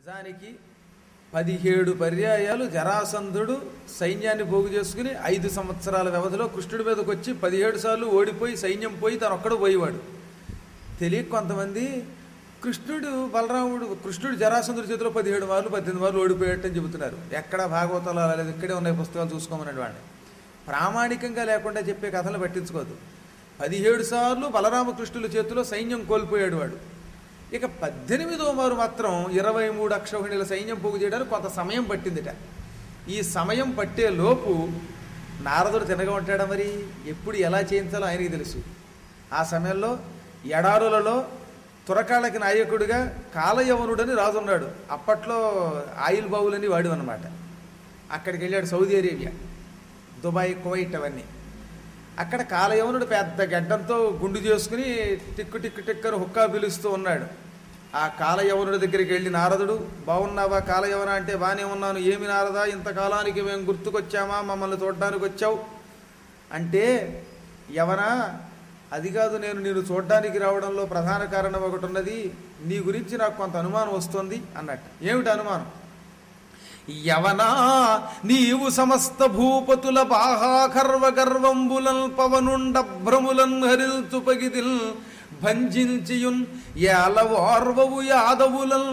నిజానికి పదిహేడు పర్యాయాలు జరాసంధుడు సైన్యాన్ని పోగు చేసుకుని ఐదు సంవత్సరాల వ్యవధిలో కృష్ణుడి మీదకి వచ్చి పదిహేడు సార్లు ఓడిపోయి సైన్యం పోయి తను ఒక్కడు పోయేవాడు తెలియక కొంతమంది కృష్ణుడు బలరాముడు కృష్ణుడు జరాసంధుడి చేతిలో పదిహేడు మార్లు పద్దెనిమిది మార్లు ఓడిపోయాడని చెబుతున్నారు ఎక్కడ భాగవతాలు అలా లేదు ఇక్కడే ఉన్నాయి పుస్తకాలు చూసుకోమన్నాడు వాడిని ప్రామాణికంగా లేకుండా చెప్పే కథలు పట్టించుకోదు పదిహేడు సార్లు బలరామకృష్ణుల చేతిలో సైన్యం కోల్పోయాడు వాడు ఇక పద్దెనిమిదో మారు మాత్రం ఇరవై మూడు అక్షౌహిణుల సైన్యం పోగు చేయడానికి కొంత సమయం పట్టిందిట ఈ సమయం పట్టే లోపు నారదుడు తినగా ఉంటాడా మరి ఎప్పుడు ఎలా చేయించాలో ఆయనకి తెలుసు ఆ సమయంలో ఎడారులలో తురకాళ్ళకి నాయకుడిగా కాలయవనుడని రాజున్నాడు అప్పట్లో ఆయిల్ బావులని వాడు అనమాట అక్కడికి వెళ్ళాడు సౌదీ అరేబియా దుబాయ్ కువైట్ అవన్నీ అక్కడ కాలయవనుడు పెద్ద గడ్డంతో గుండు చేసుకుని టిక్కు టిక్కు టిక్కను హుక్కా పిలుస్తూ ఉన్నాడు ఆ కాలయవనుడి దగ్గరికి వెళ్ళి నారదుడు బాగున్నావా కాలయవన అంటే బాగానే ఉన్నాను ఏమి నారదా ఇంతకాలానికి మేము గుర్తుకొచ్చామా మమ్మల్ని చూడడానికి వచ్చావు అంటే యవనా అది కాదు నేను నేను చూడడానికి రావడంలో ప్రధాన కారణం ఒకటి ఉన్నది నీ గురించి నాకు కొంత అనుమానం వస్తుంది అన్నట్టు ఏమిటి అనుమానం యవనా నీవు సమస్త భూపతుల బాహాకర్వ గర్వంబులన్ పవనుండ భ్రములన్ హరిల్తు పగిదిల్ భంజించియున్ ఏలవార్వవు యాదవులన్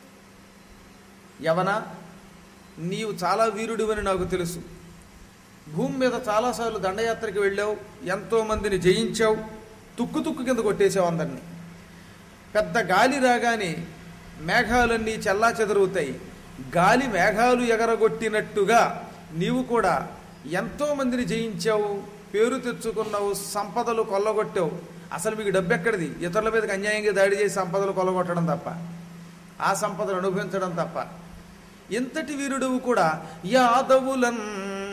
యవన నీవు చాలా వీరుడివని నాకు తెలుసు భూమి మీద చాలాసార్లు దండయాత్రకి వెళ్ళావు ఎంతో మందిని జయించావు తుక్కు తుక్కు కింద కొట్టేసావు అందరినీ పెద్ద గాలి రాగానే మేఘాలన్నీ చల్లా చెదరవుతాయి గాలి మేఘాలు ఎగరగొట్టినట్టుగా నీవు కూడా ఎంతో మందిని జయించావు పేరు తెచ్చుకున్నావు సంపదలు కొల్లగొట్టావు అసలు మీకు డబ్బు ఎక్కడిది ఇతరుల మీదకి అన్యాయంగా దాడి చేసి సంపదలు కొల్లగొట్టడం తప్ప ఆ సంపదను అనుభవించడం తప్ప ఇంతటి వీరుడువు కూడా యాదవులన్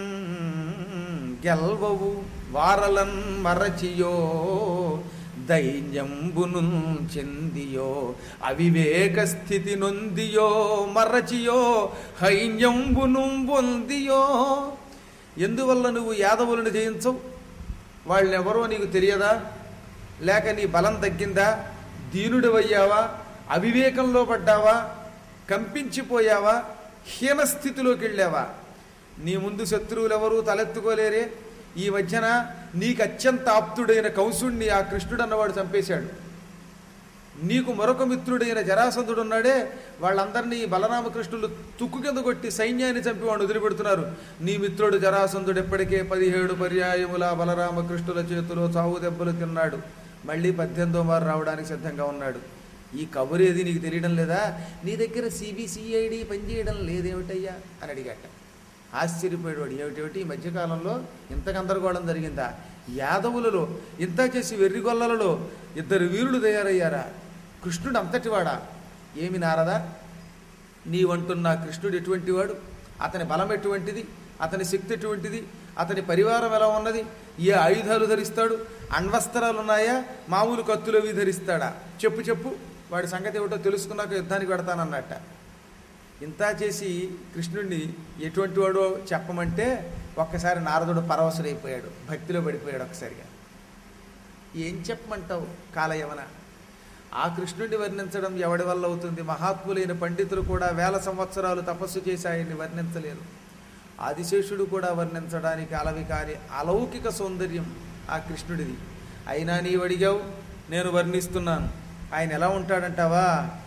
గెల్వవు వారలన్ మరచియో దైన్యంబును చెందియో అవివేక స్థితి నొందియో మరచియో హైన్యంబును పొందియో ఎందువల్ల నువ్వు యాదవులను జయించవు వాళ్ళెవరో నీకు తెలియదా లేక నీ బలం తగ్గిందా దీనుడివయ్యావా అవివేకంలో పడ్డావా కంపించిపోయావా హీనస్థితిలోకి వెళ్ళావా నీ ముందు శత్రువులు ఎవరు తలెత్తుకోలేరే ఈ మధ్యన నీకు అత్యంత ఆప్తుడైన కంసుణ్ణి ఆ కృష్ణుడు అన్నవాడు చంపేశాడు నీకు మరొక మిత్రుడైన జరాసంధుడు ఉన్నాడే వాళ్ళందరినీ బలరామకృష్ణులు తుక్కు కింద కొట్టి సైన్యాన్ని చంపి వాడు వదిలిపెడుతున్నారు నీ మిత్రుడు జరాసంధుడు ఎప్పటికే పదిహేడు పర్యాయముల బలరామకృష్ణుల చేతిలో చావు దెబ్బలు తిన్నాడు మళ్ళీ పద్దెనిమిదో మారు రావడానికి సిద్ధంగా ఉన్నాడు ఈ కబురేది నీకు తెలియడం లేదా నీ దగ్గర సిబిసిఐడి పనిచేయడం లేదేమిటయ్యా అని అడిగాట ఆశ్చర్యపోయాడు వాడు ఏమిటేమిటి ఈ మధ్యకాలంలో ఇంత గందరగోళం జరిగిందా యాదవులలో ఇంత చేసి వెర్రిగొల్లలలో ఇద్దరు వీరులు తయారయ్యారా కృష్ణుడు అంతటివాడా ఏమి నారదా నీవంటున్న కృష్ణుడు ఎటువంటి వాడు అతని బలం ఎటువంటిది అతని శక్తి ఎటువంటిది అతని పరివారం ఎలా ఉన్నది ఏ ఆయుధాలు ధరిస్తాడు అణ్వస్త్రాలు ఉన్నాయా మామూలు కత్తులు అవి ధరిస్తాడా చెప్పు చెప్పు వాడి సంగతి ఏమిటో తెలుసుకున్నాక యుద్ధానికి పెడతానన్నట్ట ఇంత చేసి కృష్ణుడిని ఎటువంటి వాడో చెప్పమంటే ఒక్కసారి నారదుడు పరవశుడైపోయాడు భక్తిలో పడిపోయాడు ఒకసారిగా ఏం చెప్పమంటావు కాలయవన ఆ కృష్ణుడిని వర్ణించడం ఎవడి వల్ల అవుతుంది మహాత్ములైన పండితులు కూడా వేల సంవత్సరాలు తపస్సు చేసి ఆయన్ని వర్ణించలేరు ఆదిశేషుడు కూడా వర్ణించడానికి అలవి కాని అలౌకిక సౌందర్యం ఆ కృష్ణుడిది అయినా నీవు అడిగావు నేను వర్ణిస్తున్నాను ఆయన ఎలా ఉంటాడంటావా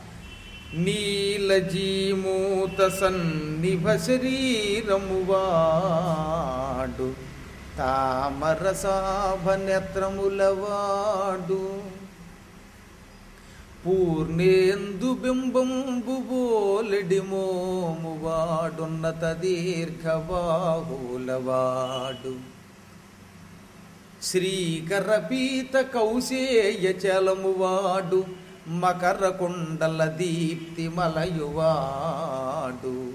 నీలజీమూత సన్నిభ శరీరమువాడు తామరసాభ నేత్రములవాడు పూర్ణేందు బింబంబు బోలెడి మోమువాడున్నత దీర్ఘబాహులవాడు శ్రీకర పీత కౌశేయ చలమువాడు మకర కుండల దీప్తి మలయువాడు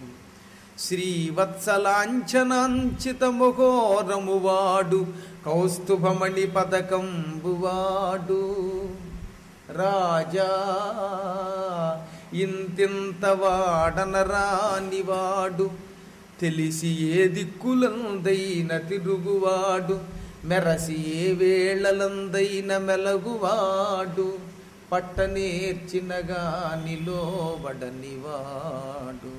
శ్రీవత్సలాంఛనాంచిత ముఖోరమువాడు కౌస్తుభమణి పదకంబువాడు రాజా ఇంతింత వాడనరానివాడు తెలిసి ఏ దిక్కులందైన తిరుగువాడు మెరసి ఏ వేళలందైన మెలగువాడు పట్టనేర్చినగా నిలోబడనివాడు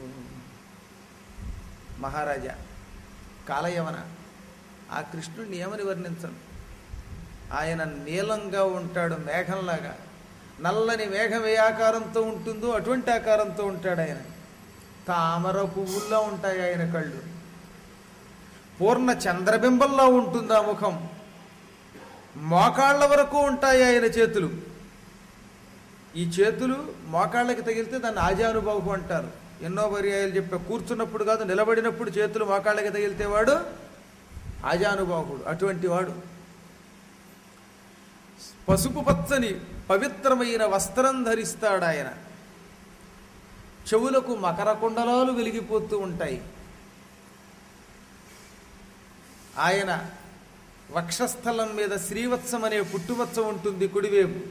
మహారాజా కాలయవన ఆ కృష్ణుడిని ఏమని వర్ణించను ఆయన నీలంగా ఉంటాడు మేఘంలాగా నల్లని మేఘం ఏ ఆకారంతో ఉంటుందో అటువంటి ఆకారంతో ఉంటాడు ఆయన తామర పువ్వుల్లో ఉంటాయి ఆయన కళ్ళు పూర్ణ చంద్రబింబంలా ఉంటుంది ఆ ముఖం మోకాళ్ళ వరకు ఉంటాయి ఆయన చేతులు ఈ చేతులు మోకాళ్ళకి తగిలితే దాన్ని ఆజానుబాహు అంటారు ఎన్నో పర్యాయాలు చెప్పా కూర్చున్నప్పుడు కాదు నిలబడినప్పుడు చేతులు మోకాళ్ళకి తగిలితే వాడు ఆజానుబాహుడు అటువంటి వాడు పసుపు పచ్చని పవిత్రమైన వస్త్రం ధరిస్తాడు ఆయన చెవులకు మకర కుండలాలు వెలిగిపోతూ ఉంటాయి ఆయన వక్షస్థలం మీద శ్రీవత్సం అనే పుట్టువత్స ఉంటుంది కుడివేపు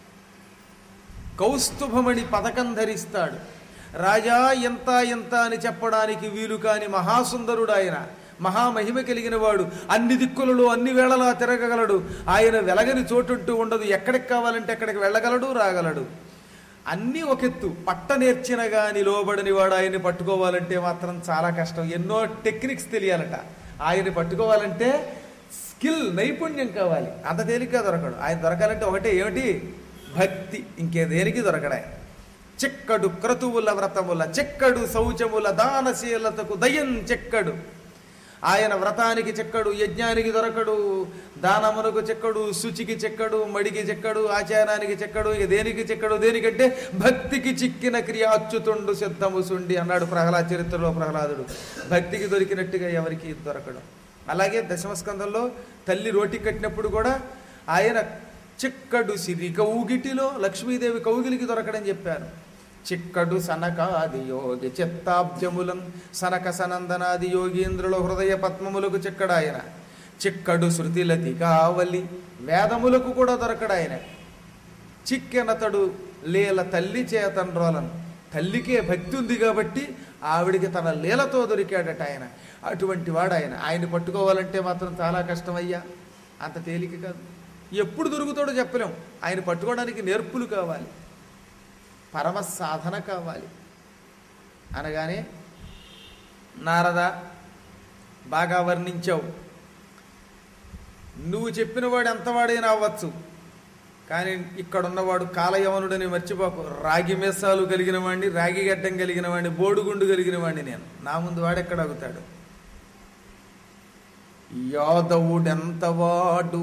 కౌస్తుభమణి పథకం ధరిస్తాడు రాజా ఎంత ఎంత అని చెప్పడానికి వీలు కాని మహాసుందరుడు ఆయన మహామహిమ కలిగిన వాడు అన్ని దిక్కులలో అన్ని వేళలా తిరగగలడు ఆయన వెలగని చోటుంటూ ఉండదు ఎక్కడికి కావాలంటే అక్కడికి వెళ్ళగలడు రాగలడు అన్నీ ఒకెత్తు పట్ట నేర్చిన గాని లోబడని వాడు ఆయన్ని పట్టుకోవాలంటే మాత్రం చాలా కష్టం ఎన్నో టెక్నిక్స్ తెలియాలట ఆయన్ని పట్టుకోవాలంటే స్కిల్ నైపుణ్యం కావాలి అంత తేలిగ్గా దొరకడు ఆయన దొరకాలంటే ఒకటే ఏమిటి భక్తి ఇంకే దేనికి దొరకడా చిక్కడు క్రతువుల వ్రతముల చెక్కడు శౌచముల దానశీలతకు దయం చెక్కడు ఆయన వ్రతానికి చెక్కడు యజ్ఞానికి దొరకడు దానమునకు చెక్కడు శుచికి చెక్కడు మడికి చెక్కడు ఆచారానికి చెక్కడు ఇక దేనికి చెక్కడు దేనికంటే భక్తికి చిక్కిన క్రియ అచ్యుతుండు సిద్ధము సుండి అన్నాడు ప్రహ్లాద చరిత్రలో ప్రహ్లాదుడు భక్తికి దొరికినట్టుగా ఎవరికి దొరకడు అలాగే దశమస్కందంలో తల్లి రోటి కట్టినప్పుడు కూడా ఆయన చిక్కడు సిరి కౌగిటిలో లక్ష్మీదేవి కౌగిలికి దొరకడం చెప్పారు చిక్కడు సనకాది యోగి చిత్తాబ్జములం సనక సనందనాది యోగీంద్రుల హృదయ పద్మములకు చిక్కడాయన చిక్కడు శృతిలతి కావలి వేదములకు కూడా దొరకడాయన చిక్కెనతడు లీల తల్లి చేతండ్రోలను తల్లికే భక్తి ఉంది కాబట్టి ఆవిడికి తన లీలతో దొరికాడట ఆయన అటువంటి వాడు ఆయన ఆయన్ని పట్టుకోవాలంటే మాత్రం చాలా కష్టమయ్యా అంత తేలిక కాదు ఎప్పుడు దొరుకుతాడో చెప్పలేం ఆయన పట్టుకోవడానికి నేర్పులు కావాలి పరమ సాధన కావాలి అనగానే నారద బాగా వర్ణించావు నువ్వు చెప్పిన వాడు ఎంతవాడైనా అవ్వచ్చు కానీ ఇక్కడున్నవాడు కాలయవనుడని మర్చిపోకు రాగి మీసాలు కలిగిన వాడిని రాగి గడ్డం కలిగిన వాడిని బోడుగుండు కలిగిన వాడిని నేను నా ముందు వాడెక్కడ అగుతాడు యాదవుడెంతవాడు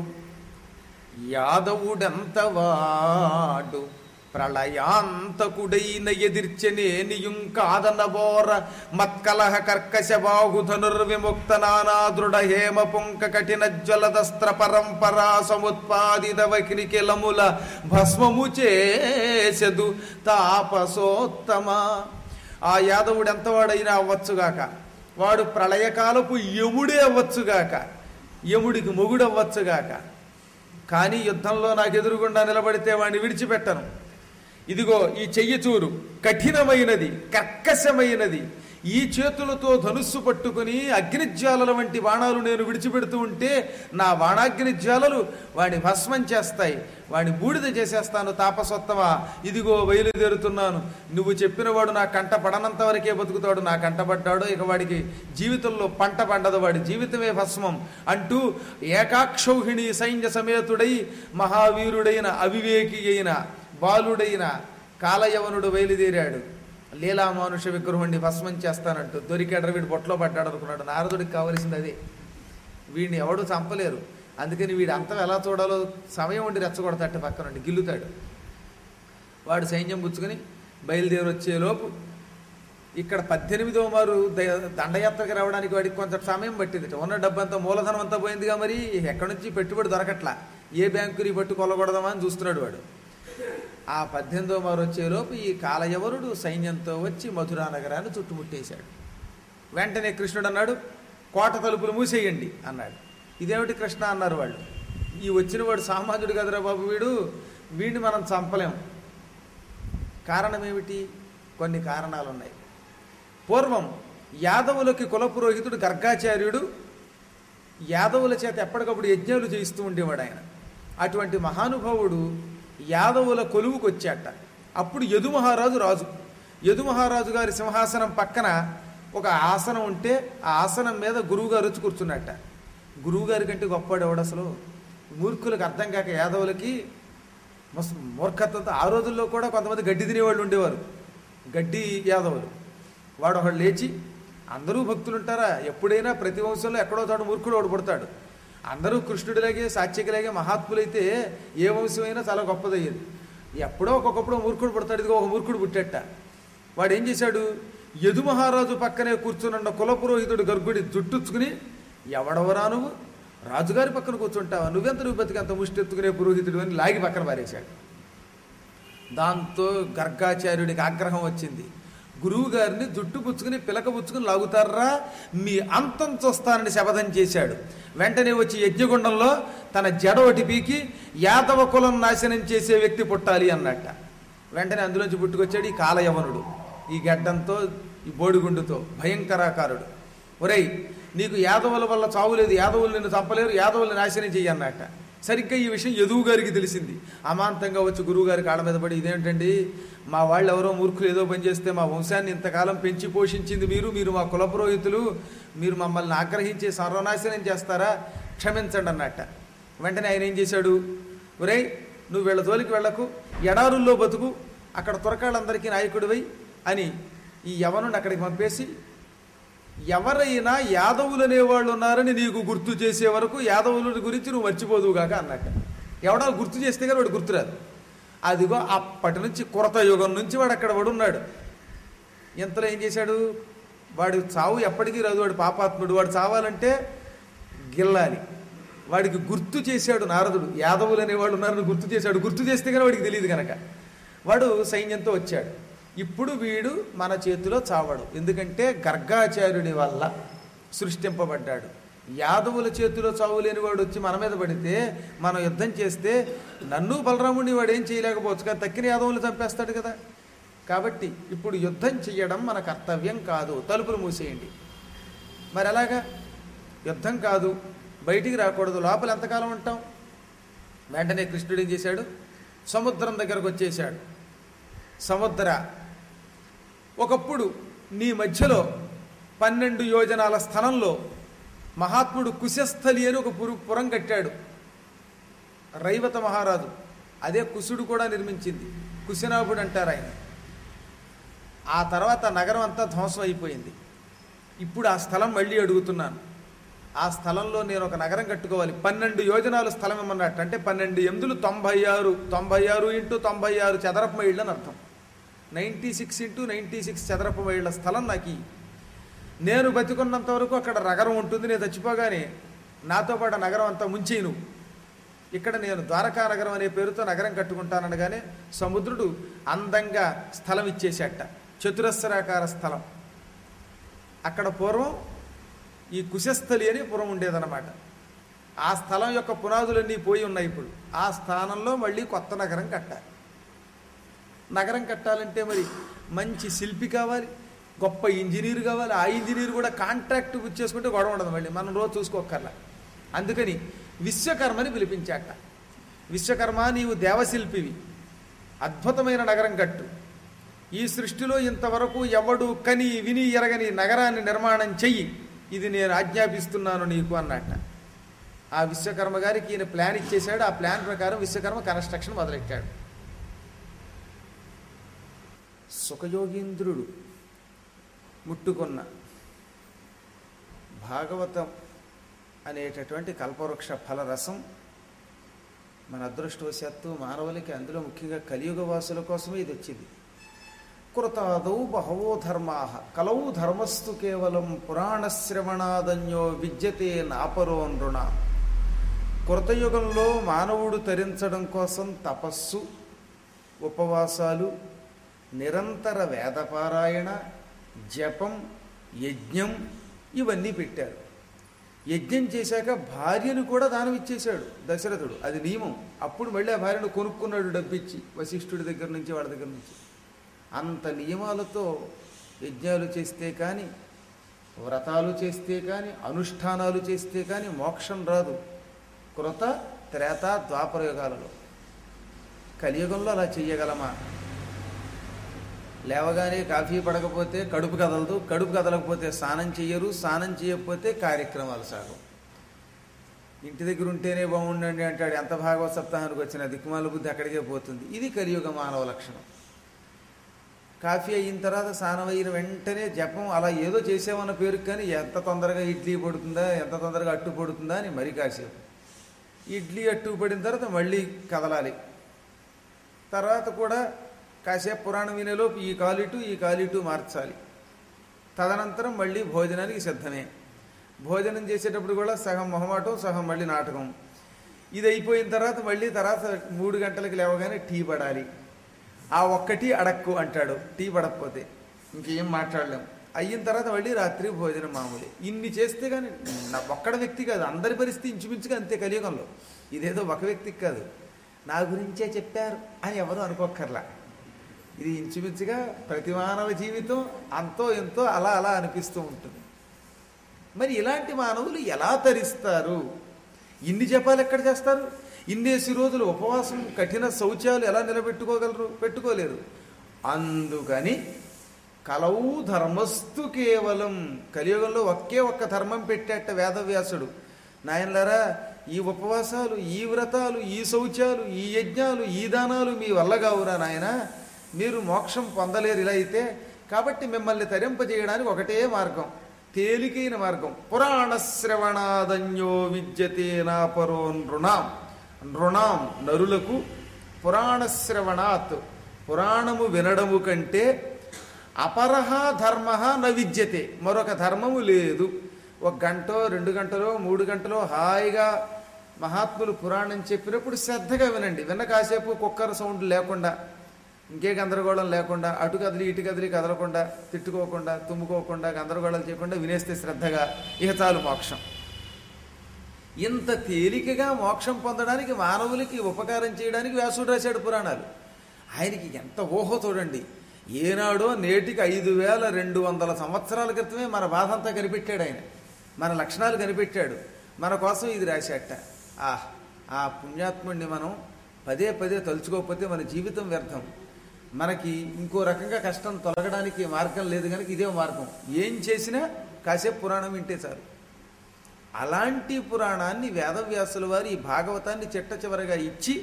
యాదవుడెంతవాడు ప్రళయాంతకుడైన ఎదిర్చనేనియుం కాదనబోర మత్కలహ కర్కశ బాహుధనుర్విముక్త నానా దృఢ హేమ పుంక కఠిన జ్వలదస్త్ర పరంపరా సముత్పాదిత వక్రికిలముల భస్మము చేసెదు తాపసోత్తమ ఆ యాదవుడు ఎంతవాడైనా అవ్వచ్చుగాక వాడు ప్రళయకాలపు యముడే అవ్వచ్చుగాక యముడికి మొగుడు అవ్వచ్చుగాక కానీ యుద్ధంలో నాకు ఎదురుగుండా నిలబడితే వాడిని విడిచిపెట్టను ఇదిగో ఈ చెయ్యి చూరు కఠినమైనది కర్కశమైనది ఈ చేతులతో ధనుస్సు పట్టుకుని అగ్నిజ్వాలల వంటి బాణాలు నేను విడిచిపెడుతూ ఉంటే నా బాణాగ్ని జ్వాలలు వాడిని భస్మం చేస్తాయి వాడిని బూడిద చేసేస్తాను తాపసొత్తమా ఇదిగో బయలుదేరుతున్నాను నువ్వు చెప్పిన వాడు నా కంట పడనంత వరకే బతుకుతాడు నా కంట పడ్డాడు ఇక వాడికి జీవితంలో పంట పండదు వాడి జీవితమే భస్మం అంటూ ఏకాక్షౌహిణి సైన్య సమేతుడై మహావీరుడైన అవివేకి అయిన బాలుడైన కాలయవనుడు బయలుదేరాడు లీలా మానుష విగ్రహుణ్ణి భస్మం చేస్తానంటూ దొరికాడు వీడు బొట్లో పడ్డాడు అనుకున్నాడు నారదుడికి కావలసింది అదే వీడిని ఎవడు చంపలేరు అందుకని వీడి అంతం ఎలా చూడాలో సమయం ఉండి రెచ్చగొడతాడు పక్క నుండి గిల్లుతాడు వాడు సైన్యం పుచ్చుకొని బయలుదేరి వచ్చేలోపు ఇక్కడ పద్దెనిమిదవ మారు ద- దండయాత్రకు రావడానికి వాడికి కొంత సమయం పట్టింది ఉన్న డబ్బంతా మూలధనం అంతా పోయిందిగా మరి ఎక్కడి నుంచి పెట్టుబడి దొరకట్లా ఏ బ్యాంకుని పట్టు కొలగొడదామా అని చూస్తున్నాడు వాడు ఆ పద్దెనిమిదవ మారు వచ్చేలోపు ఈ కాలయవరుడు సైన్యంతో వచ్చి మధురా నగరాన్ని చుట్టుముట్టేశాడు వెంటనే కృష్ణుడు అన్నాడు కోట తలుపులు మూసేయండి అన్నాడు ఇదేమిటి కృష్ణ అన్నారు వాళ్ళు ఈ వచ్చిన వాడు సామాన్యుడు కదరా బాబు వీడు వీడిని మనం చంపలేం కారణం ఏమిటి కొన్ని కారణాలు ఉన్నాయి పూర్వం యాదవులకి కులపురోహితుడు గర్గాచార్యుడు యాదవుల చేత ఎప్పటికప్పుడు యజ్ఞాలు చేయిస్తూ ఉండేవాడు ఆయన అటువంటి మహానుభావుడు యాదవుల కొలువుకు వచ్చాట అప్పుడు యదు మహారాజు రాజు యదు మహారాజు గారి సింహాసనం పక్కన ఒక ఆసనం ఉంటే ఆ ఆసనం మీద గురువుగారు వచ్చి కూర్చున్నట్ట గురువుగారి కంటే గొప్పవాడు ఎవడు అసలు మూర్ఖులకు అర్థం కాక యాదవులకి మస్తు మూర్ఖత్వంతో ఆ రోజుల్లో కూడా కొంతమంది గడ్డి తినేవాళ్ళు ఉండేవారు గడ్డి యాదవులు వాడు ఒకడు లేచి అందరూ భక్తులు ఉంటారా ఎప్పుడైనా ప్రతి వంశంలో ఎక్కడో చోట మూర్ఖుడు వాడు పుడతాడు అందరూ కృష్ణుడిలాగే సాత్యకిలాగే మహాత్ములైతే ఏ వంశమైనా చాలా గొప్పదయ్యేది ఎప్పుడో ఒక్కొక్కప్పుడు మూర్ఖుడు పుడతాడు ఇదిగో ఒక మూర్ఖుడు పుట్టేట వాడు ఏం చేశాడు యదు మహారాజు పక్కనే కూర్చునున్న కులపురోహితుడు గర్గుడి జుట్టుచ్చుకుని ఎవడవరా నువ్వు రాజుగారి పక్కన కూర్చుంటావా నువ్వెంత నువ్వు బతికంత ముష్టెత్తుకునే పురోహితుడు అని లాగి పక్కన పారేశాడు దాంతో గర్గాచార్యుడికి ఆగ్రహం వచ్చింది గురువు గారిని జుట్టు పుచ్చుకుని పిలక పుచ్చుకుని లాగుతారా మీ అంతం చూస్తానని శపథం చేశాడు వెంటనే వచ్చి యజ్ఞగుండంలో తన జడ ఒకటి పీకి యాదవ కులం నాశనం చేసే వ్యక్తి పుట్టాలి అన్నట్ట వెంటనే అందులోంచి పుట్టుకొచ్చాడు ఈ కాలయవనుడు ఈ గడ్డంతో ఈ బోడిగుండుతో భయంకరాకారుడు ఒరేయ్ నీకు యాదవుల వల్ల చావు లేదు యాదవులు నిన్ను చంపలేరు యాదవుల్ని నాశనం చెయ్యన్నట్ట సరిగ్గా ఈ విషయం యదువు గారికి తెలిసింది అమాంతంగా వచ్చి గురువు గారి కాళ్ళ మీద పడి ఇదేంటండి మా వాళ్ళు ఎవరో మూర్ఖులు ఏదో పని చేస్తే మా వంశాన్ని ఇంతకాలం పెంచి పోషించింది మీరు మీరు మా కులపురోహితులు మీరు మమ్మల్ని ఆగ్రహించి సర్వనాశనం చేస్తారా క్షమించండి అన్నట్ట వెంటనే ఆయన ఏం చేశాడు ఒరేయ్ నువ్వు వీళ్ళ జోలికి వెళ్ళకు ఎడారుల్లో బతుకు అక్కడ తురకాళ్ళందరికీ నాయకుడివై అని ఈ యవనుని అక్కడికి పంపేసి ఎవరైనా యాదవులు అనేవాళ్ళు ఉన్నారని నీకు గుర్తు చేసే వరకు యాదవుల గురించి నువ్వు మర్చిపోదువుగాక అన్నట్ట ఎవడో గుర్తు చేస్తే కానీ వాడు గుర్తురాదు అదిగో అప్పటి నుంచి కొరత యుగం నుంచి వాడు అక్కడ పడున్నాడు ఇంతలో ఏం చేశాడు వాడి చావు ఎప్పటికీ రాదు వాడు పాపాత్ముడు వాడు చావాలంటే గిల్లాలి వాడికి గుర్తు చేశాడు నారదుడు యాదవులు అనేవాళ్ళు ఉన్నారని గుర్తు చేశాడు గుర్తు చేస్తే కానీ వాడికి తెలియదు కనుక వాడు సైన్యంతో వచ్చాడు ఇప్పుడు వీడు మన చేతిలో చావడు ఎందుకంటే గర్గాచార్యుడి వల్ల సృష్టింపబడ్డాడు యాదవుల చేతిలో చావు లేని వాడు వచ్చి మన మీద పడితే మనం యుద్ధం చేస్తే నన్ను బలరాముడిని వాడు ఏం చేయలేకపోవచ్చు కానీ తక్కిన యాదవులు చంపేస్తాడు కదా కాబట్టి ఇప్పుడు యుద్ధం చెయ్యడం మన కర్తవ్యం కాదు తలుపులు మూసేయండి మరి ఎలాగా యుద్ధం కాదు బయటికి రాకూడదు లోపల ఎంతకాలం ఉంటాం వెంటనే కృష్ణుడు ఏం చేశాడు సముద్రం దగ్గరకు వచ్చేసాడు సముద్ర ఒకప్పుడు నీ మధ్యలో పన్నెండు యోజనాల స్థలంలో మహాత్ముడు కుశస్థలి అని ఒక పురు పురం కట్టాడు రైవత మహారాజు అదే కుశుడు కూడా నిర్మించింది కుశనాభుడు అంటారు ఆయన ఆ తర్వాత నగరం అంతా ధ్వంసం అయిపోయింది ఇప్పుడు ఆ స్థలం మళ్ళీ అడుగుతున్నాను ఆ స్థలంలో నేను ఒక నగరం కట్టుకోవాలి పన్నెండు యోజనాలు స్థలం ఇమ్మన్నట్టు అంటే పన్నెండు ఎనిమిదిలు తొంభై ఆరు తొంభై ఆరు ఇంటూ తొంభై ఆరు చదరపు మైళ్ళు అని అర్థం ninety six into ninety six చదరపు మైళ్ళ స్థలం నాకు ఇయ్యి. నేను బతికున్నంత వరకు అక్కడ నగరం ఉంటుంది నేను చచ్చిపోగానే నాతో పాటు ఆ నగరం అంతా ముంచేయి నువ్వు ఇక్కడ నేను ద్వారకా నగరం అనే పేరుతో నగరం కట్టుకుంటాననగానే సముద్రుడు అందంగా స్థలం ఇచ్చేసేట చతురస్రాకార స్థలం అక్కడ పూర్వం ఈ కుశస్థలి అని పురం ఉండేదన్నమాట ఆ స్థలం యొక్క పునాదులన్నీ పోయి ఉన్నాయి ఇప్పుడు ఆ స్థానంలో మళ్ళీ కొత్త నగరం కట్టాలి నగరం కట్టాలంటే మరి మంచి శిల్పి కావాలి గొప్ప ఇంజనీర్ కావాలి ఆ ఇంజనీర్ కూడా కాంట్రాక్ట్ చేసుకుంటే గొడవ ఉండదు మళ్ళీ మనం రోజు చూసుకోకర్లా అందుకని విశ్వకర్మని పిలిపించాట విశ్వకర్మ నీవు దేవశిల్పివి అద్భుతమైన నగరం కట్టు ఈ సృష్టిలో ఇంతవరకు ఎవడు కని విని ఎరగని నగరాన్ని నిర్మాణం చెయ్యి ఇది నేను ఆజ్ఞాపిస్తున్నాను నీకు అన్నట్ట ఆ విశ్వకర్మ గారికి ఈయన ప్లాన్ ఇచ్చేశాడు ఆ ప్లాన్ ప్రకారం విశ్వకర్మ కన్స్ట్రక్షన్ మొదలెట్టాడు సుఖయోగీంద్రుడు ముట్టుకున్న భాగవతం అనేటటువంటి కల్పవృక్ష ఫలరసం మన అదృష్టవశాత్తు మానవులకి అందులో ముఖ్యంగా కలియుగ వాసుల కోసమే ఇది వచ్చింది కృతాదౌ బహవో ధర్మా కలౌ ధర్మస్తు కేవలం పురాణశ్రవణాదన్యో విద్యతే నాపరో నృణ కృతయుగంలో మానవుడు తరించడం కోసం తపస్సు ఉపవాసాలు నిరంతర వేదపారాయణ జపం యజ్ఞం ఇవన్నీ పెట్టారు యజ్ఞం చేశాక భార్యను కూడా దానం ఇచ్చేశాడు దశరథుడు అది నియమం అప్పుడు మళ్ళీ ఆ భార్యను కొనుక్కున్నాడు డబ్బిచ్చి వశిష్ఠుడి దగ్గర నుంచి వాడి దగ్గర నుంచి అంత నియమాలతో యజ్ఞాలు చేస్తే కానీ వ్రతాలు చేస్తే కానీ అనుష్ఠానాలు చేస్తే కానీ మోక్షం రాదు కృత త్రేత ద్వాపర యుగాలలో కలియుగంలో అలా చెయ్యగలమా లేవగానే కాఫీ పడకపోతే కడుపు కదలదు కడుపు కదలకపోతే స్నానం చెయ్యరు స్నానం చేయకపోతే కార్యక్రమాలు సాగవు ఇంటి దగ్గర ఉంటేనే బాగుండండి అంటాడు ఎంత భాగవత సప్తాహానికి వచ్చిన దిక్కుమాల బుద్ధి అక్కడికే పోతుంది ఇది కలియుగ మానవ లక్షణం కాఫీ అయిన తర్వాత స్నానం అయిన వెంటనే జపం అలా ఏదో చేసామన్న పేరుకి కానీ ఎంత తొందరగా ఇడ్లీ పడుతుందా ఎంత తొందరగా అట్టు పడుతుందా అని మరీ కాసేపు ఇడ్లీ అట్టు పడిన తర్వాత మళ్ళీ కదలాలి తర్వాత కూడా కాసేపు పురాణం వినేలోపు ఈ కాలిటు ఈ కాలిటు మార్చాలి తదనంతరం మళ్ళీ భోజనానికి సిద్ధమే భోజనం చేసేటప్పుడు కూడా సగం మొహమాటం సగం మళ్ళీ నాటకం ఇది అయిపోయిన తర్వాత మళ్ళీ తర్వాత మూడు గంటలకు లేవగానే టీ పడాలి ఆ ఒక్కటి అడక్కు అంటాడు టీ పడకపోతే ఇంకేం మాట్లాడలేం అయిన తర్వాత మళ్ళీ రాత్రి భోజనం మామూలు ఇన్ని చేస్తే కానీ నా ఒక్కడ వ్యక్తి కాదు అందరి పరిస్థితి ఇంచుమించుగా అంతే కలియుగంలో ఇదేదో ఒక వ్యక్తికి కాదు నా గురించే చెప్పారు అని ఎవరు అనుకోక్కర్లా ఇది ఇంచుమించుగా ప్రతి మానవ జీవితం అంతో ఎంతో అలా అలా అనిపిస్తూ ఉంటుంది మరి ఇలాంటి మానవులు ఎలా తరిస్తారు ఇన్ని జపాలు ఎక్కడ చేస్తారు ఇన్నేసి రోజులు ఉపవాసం కఠిన శౌచాలు ఎలా నిలబెట్టుకోగలరు పెట్టుకోలేరు అందుకని కలవు ధర్మస్తు కేవలం కలియుగంలో ఒకే ఒక్క ధర్మం పెట్టేట వేదవ్యాసుడు నాయనలారా ఈ ఉపవాసాలు ఈ వ్రతాలు ఈ శౌచాలు ఈ యజ్ఞాలు ఈ దానాలు మీ వల్ల కావురా నాయన మీరు మోక్షం పొందలేరు ఇలా అయితే కాబట్టి మిమ్మల్ని తరింపజేయడానికి ఒకటే మార్గం తేలికైన మార్గం పురాణ శ్రవణాదన్యో విద్యతే నా పరో నృణాం నృణాం నరులకు పురాణ శ్రవణాత్ పురాణము వినడము కంటే అపరహ ధర్మ న విద్యతే మరొక ధర్మము లేదు ఒక గంటో రెండు గంటలో మూడు గంటలో హాయిగా మహాత్ములు పురాణం చెప్పినప్పుడు శ్రద్ధగా వినండి విన్న కాసేపు కుక్కర్ సౌండ్ లేకుండా ఇంకే గందరగోళం లేకుండా అటు కదిలి ఇటు కదిలి కదలకుండా తిట్టుకోకుండా తుమ్ముకోకుండా గందరగోళాలు చేయకుండా వినేస్తే శ్రద్ధగా ఇక చాలు మోక్షం ఇంత తేలికగా మోక్షం పొందడానికి మానవులకి ఉపకారం చేయడానికి వ్యాసుడు రాశాడు పురాణాలు ఆయనకి ఎంత ఊహో చూడండి ఏనాడో నేటికి ఐదు వేల రెండు వందల సంవత్సరాల క్రితమే మన బాధ అంతా కనిపెట్టాడు ఆయన మన లక్షణాలు కనిపెట్టాడు మన కోసం ఇది రాశాట ఆ ఆ పుణ్యాత్ముడిని మనం పదే పదే తలుచుకోకపోతే మన జీవితం వ్యర్థం మనకి ఇంకో రకంగా కష్టం తొలగడానికి మార్గం లేదు కనుక ఇదే మార్గం ఏం చేసినా కాసేపు పురాణం వింటే చాలు అలాంటి పురాణాన్ని వేదవ్యాసుల వారు ఈ భాగవతాన్ని చిట్ట చివరగా ఇచ్చి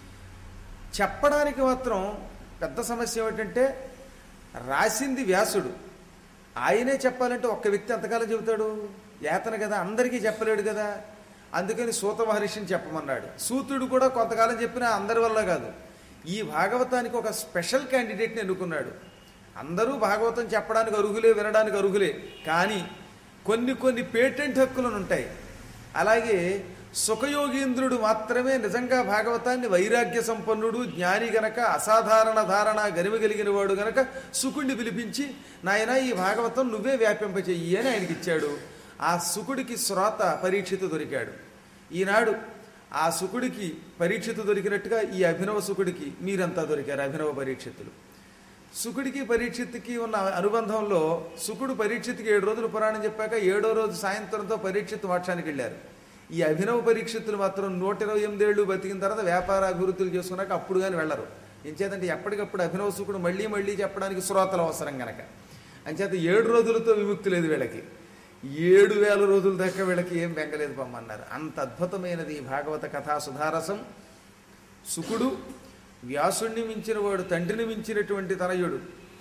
చెప్పడానికి మాత్రం పెద్ద సమస్య ఏమిటంటే రాసింది వ్యాసుడు ఆయనే చెప్పాలంటే ఒక్క వ్యక్తి ఎంతకాలం చెబుతాడు ఏతన కదా అందరికీ చెప్పలేడు కదా అందుకని సూత మహర్షిని చెప్పమన్నాడు సూతుడు కూడా కొంతకాలం చెప్పినా అందరి వల్ల కాదు ఈ భాగవతానికి ఒక స్పెషల్ క్యాండిడేట్ని ఎన్నుకున్నాడు అందరూ భాగవతం చెప్పడానికి అర్హులే వినడానికి అర్హులే కానీ కొన్ని కొన్ని పేటెంట్ హక్కులను ఉంటాయి అలాగే సుఖయోగీంద్రుడు మాత్రమే నిజంగా భాగవతాన్ని వైరాగ్య సంపన్నుడు జ్ఞాని గనక అసాధారణ ధారణ గరిమ కలిగిన వాడు గనక సుకుడిని పిలిపించి నాయన ఈ భాగవతం నువ్వే వ్యాపింపచెయ్యి అని ఆయనకి ఇచ్చాడు ఆ సుకుడికి శ్రోత పరీక్షిత దొరికాడు ఈనాడు ఆ సుకుడికి పరీక్షిత దొరికినట్టుగా ఈ అభినవ సుకుడికి మీరంతా దొరికారు అభినవ పరీక్షితులు సుకుడికి పరీక్షిత్తుకి ఉన్న అనుబంధంలో సుకుడు పరీక్షిత్తుకి ఏడు రోజులు పురాణం చెప్పాక ఏడో రోజు సాయంత్రంతో పరీక్షిత్తు మోక్షానికి వెళ్ళారు ఈ అభినవ పరీక్షిత్తులు మాత్రం నూట ఇరవై ఎనిమిదేళ్ళు బతికిన తర్వాత వ్యాపార అభివృద్ధులు చేసుకున్నాక అప్పుడు కానీ వెళ్ళరు ఎంచేతంటే ఎప్పటికప్పుడు అభినవ సుకుడు మళ్ళీ మళ్ళీ చెప్పడానికి శ్రోతలు అవసరం గనక అంచేత ఏడు రోజులతో విముక్తి లేదు వీళ్ళకి ఏడు వేల రోజుల దాకా వీళ్ళకి ఏం బెంగలేదు పొమ్మన్నారు అంత అద్భుతమైనది ఈ భాగవత కథా సుధారసం సుకుడు వ్యాసుణ్ణి మించిన వాడు తండ్రిని మించినటువంటి తనయుడు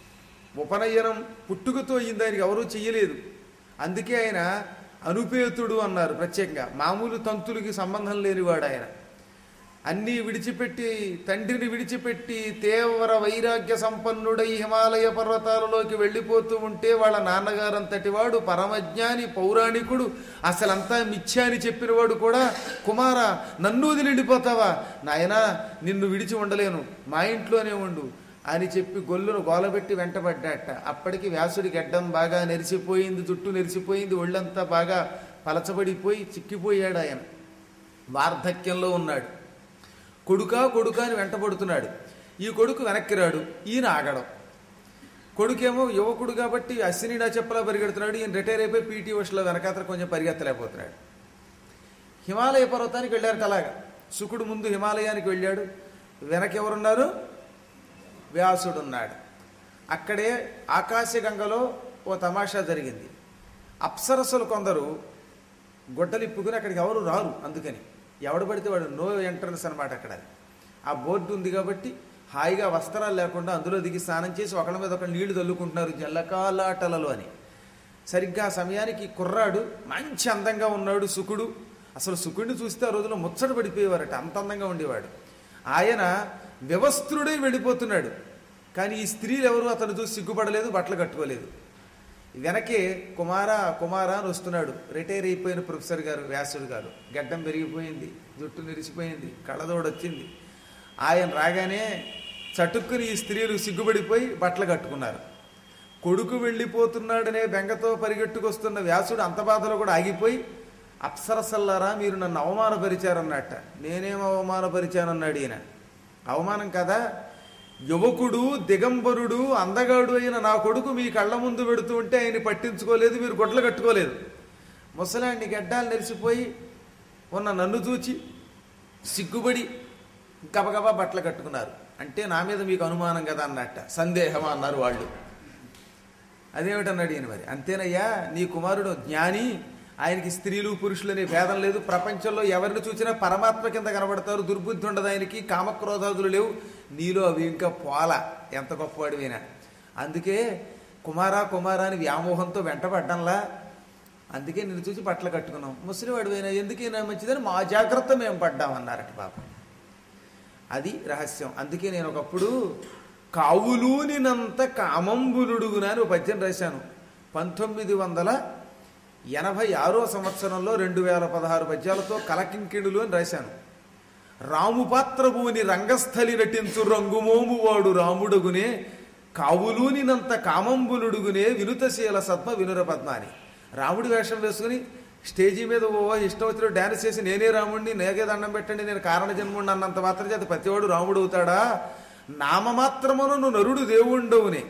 ఉపనయనం పుట్టుకతో అయింది ఆయనకి ఎవరూ చెయ్యలేదు అందుకే ఆయన అనుపేతుడు అన్నారు ప్రత్యేకంగా మామూలు తంతులకి సంబంధం లేనివాడు ఆయన అన్నీ విడిచిపెట్టి తండ్రిని విడిచిపెట్టి తీవ్ర వైరాగ్య సంపన్నుడై హిమాలయ పర్వతాలలోకి వెళ్ళిపోతూ ఉంటే వాళ్ళ నాన్నగారంతటి వాడు పరమజ్ఞాని పౌరాణికుడు అసలంతా మిథ్య అని చెప్పినవాడు కూడా కుమార నన్ను వదిలి వెళ్ళిపోతావా నాయనా నిన్ను విడిచి ఉండలేను మా ఇంట్లోనే ఉండు అని చెప్పి గొల్లును గోలబెట్టి వెంటబడ్డాట అప్పటికి వ్యాసుడి గడ్డం బాగా నెరిసిపోయింది జుట్టు నెరిసిపోయింది ఒళ్ళంతా బాగా పలచబడిపోయి చిక్కిపోయాడు ఆయన వార్ధక్యంలో ఉన్నాడు కొడుకా కొడుకా అని వెంటబడుతున్నాడు ఈ కొడుకు వెనక్కి రాడు ఈయన ఆగడం కొడుకేమో యువకుడు కాబట్టి అశ్వినిడా చెప్పలా పరిగెడుతున్నాడు ఈయన రిటైర్ అయిపోయి పీటీ ఉషలో వెనకాతల కొంచెం పరిగెత్తలేకపోతున్నాడు హిమాలయ పర్వతానికి వెళ్ళారు అలాగా శుకుడు ముందు హిమాలయానికి వెళ్ళాడు వెనక ఎవరున్నారు వ్యాసుడున్నాడు అక్కడే ఆకాశగంగలో ఓ తమాషా జరిగింది అప్సరస్సులు కొందరు గుడ్డలు ఇప్పుకుని అక్కడికి ఎవరు రారు అందుకని ఎవడు పడితే వాడు నో ఎంట్రన్స్ అనమాట అక్కడ ఆ బోర్డు ఉంది కాబట్టి హాయిగా వస్త్రాలు లేకుండా అందులో దిగి స్నానం చేసి ఒకళ్ళ మీద ఒకళ్ళు నీళ్లు చల్లుకుంటున్నారు జల్లకాలాటలలో అని సరిగ్గా ఆ సమయానికి కుర్రాడు మంచి అందంగా ఉన్నాడు సుకుడు అసలు సుకుడిని చూస్తే ఆ రోజులో ముచ్చట పడిపోయేవారట అంత అందంగా ఉండేవాడు ఆయన వ్యవస్థుడై వెళ్ళిపోతున్నాడు కానీ ఈ స్త్రీలు ఎవరు అతను చూసి సిగ్గుపడలేదు బట్టలు కట్టుకోలేదు వెనకే కుమార కుమార అని వస్తున్నాడు రిటైర్ అయిపోయిన ప్రొఫెసర్ గారు వ్యాసుడు గారు గడ్డం పెరిగిపోయింది జుట్టు నిరిసిపోయింది కళ్ళదోడు వచ్చింది ఆయన రాగానే చటుక్కుని ఈ స్త్రీలు సిగ్గుపడిపోయి బట్టలు కట్టుకున్నారు కొడుకు వెళ్ళిపోతున్నాడనే బెంగతో పరిగెట్టుకొస్తున్న వ్యాసుడు అంత బాధలో కూడా ఆగిపోయి అప్సరసల్లారా మీరు నన్ను అవమానపరిచారన్నట్ట నేనేం అవమానపరిచానన్నాడు ఈయన అవమానం కదా యువకుడు దిగంబరుడు అందగాడు అయిన నా కొడుకు మీ కళ్ళ ముందు పెడుతూ ఉంటే ఆయన పట్టించుకోలేదు మీరు గొడ్లు కట్టుకోలేదు ముసలాండి గడ్డాలు నెరిసిపోయి ఉన్న నన్ను చూచి సిగ్గుబడి గబగబా బట్టలు కట్టుకున్నారు అంటే నా మీద మీకు అనుమానం కదా అన్నట్ట సందేహమా అన్నారు వాళ్ళు అదేమిటన్నాడు ఈయన మరి అంతేనయ్యా నీ కుమారుడు జ్ఞాని ఆయనకి స్త్రీలు పురుషులు అనే భేదం లేదు ప్రపంచంలో ఎవరిని చూసినా పరమాత్మ కింద కనబడతారు దుర్బుద్ధి ఉండదు ఆయనకి కామక్రోధాదులు లేవు నీలో అవి ఇంకా పోల ఎంత గొప్పవాడివైనా అందుకే కుమారా కుమారా అని వ్యామోహంతో వెంటపడ్డంలా అందుకే నిన్ను చూసి బట్టలు కట్టుకున్నాం ముసలివాడివైనా ఎందుకైనా మంచిదని మా జాగ్రత్త మేము పడ్డామన్నారట పాపం అది రహస్యం అందుకే నేను ఒకప్పుడు కావులూనినంత కామంబులుడుగున అని ఒక పద్యం రాశాను పంతొమ్మిది వందల ఎనభై ఆరో సంవత్సరంలో రెండు వేల పదహారు పద్యాలతో కలకింకిణులు అని రాశాను రాముపాత్రభూని రంగస్థలి నటించు రంగుమోము వాడు రాముడగునే కావులూనినంత కామంబులుడుగునే వినుతశీల సద్మ వినుర పద్మ అని రాముడి వేషం వేసుకుని స్టేజీ మీద ఓ ఇష్టం వచ్చిన డ్యాన్స్ చేసి నేనే రాముడిని నేగే దండం పెట్టండి నేను కారణ జన్ముడిని అన్నంత మాత్రం చేత ప్రతివాడు రాముడు అవుతాడా నామమాత్రమును నరుడు దేవుండవునే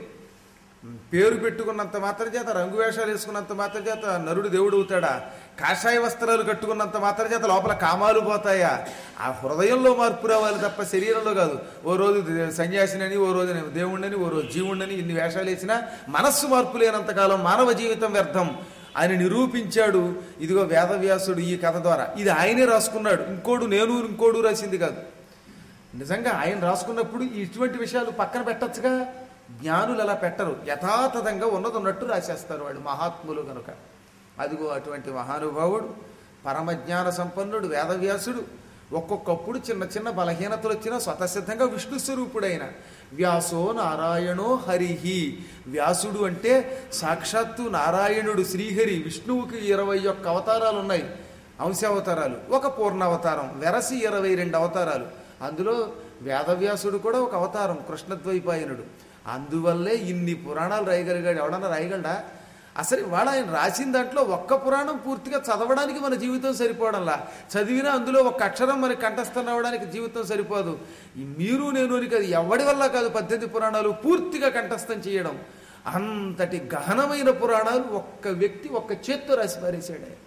పేరు పెట్టుకున్నంత మాత్రం చేత రంగు వేషాలు వేసుకున్నంత మాత్రం చేత నరుడు దేవుడు అవుతాడా కాషాయ వస్త్రాలు కట్టుకున్నంత మాత్రం చేత లోపల కామాలు పోతాయా ఆ హృదయంలో మార్పు రావాలి తప్ప శరీరంలో కాదు ఓ రోజు సన్యాసినని ఓ రోజు దేవుణ్ణని ఓ రోజు జీవుణ్ణని ఇన్ని వేషాలు వేసినా మనస్సు మార్పు లేనంతకాలం మానవ జీవితం వ్యర్థం ఆయన నిరూపించాడు ఇదిగో వేదవ్యాసుడు ఈ కథ ద్వారా ఇది ఆయనే రాసుకున్నాడు ఇంకోడు నేను ఇంకోడు రాసింది కాదు నిజంగా ఆయన రాసుకున్నప్పుడు ఇటువంటి విషయాలు పక్కన పెట్టచ్చుగా జ్ఞానులు అలా పెట్టరు యథాతథంగా ఉన్నది ఉన్నట్టు రాసేస్తారు వాడు మహాత్ములు కనుక అదిగో అటువంటి మహానుభావుడు పరమజ్ఞాన సంపన్నుడు వేదవ్యాసుడు ఒక్కొక్కప్పుడు చిన్న చిన్న బలహీనతలు వచ్చినా స్వతసిద్ధంగా విష్ణు స్వరూపుడైన వ్యాసో నారాయణో హరిహి వ్యాసుడు అంటే సాక్షాత్తు నారాయణుడు శ్రీహరి విష్ణువుకి ఇరవై ఒక్క అవతారాలు ఉన్నాయి అంశావతారాలు ఒక పూర్ణావతారం వెరసి ఇరవై రెండు అవతారాలు అందులో వేదవ్యాసుడు కూడా ఒక అవతారం కృష్ణద్వైపాయనుడు అందువల్లే ఇన్ని పురాణాలు రాయగలిగాడు ఎవడన్నా రాయగలడా అసలు ఇవాళ ఆయన రాసిన దాంట్లో ఒక్క పురాణం పూర్తిగా చదవడానికి మన జీవితం సరిపోవడంలా చదివినా అందులో ఒక అక్షరం మనకి కంఠస్థం అవ్వడానికి జీవితం సరిపోదు ఈ మీరు నేను అని కాదు ఎవడి వల్ల కాదు పద్దెనిమిది పురాణాలు పూర్తిగా కంఠస్థం చేయడం అంతటి గహనమైన పురాణాలు ఒక్క వ్యక్తి ఒక్క చేత్తో రాసి పారేశాడు ఆయన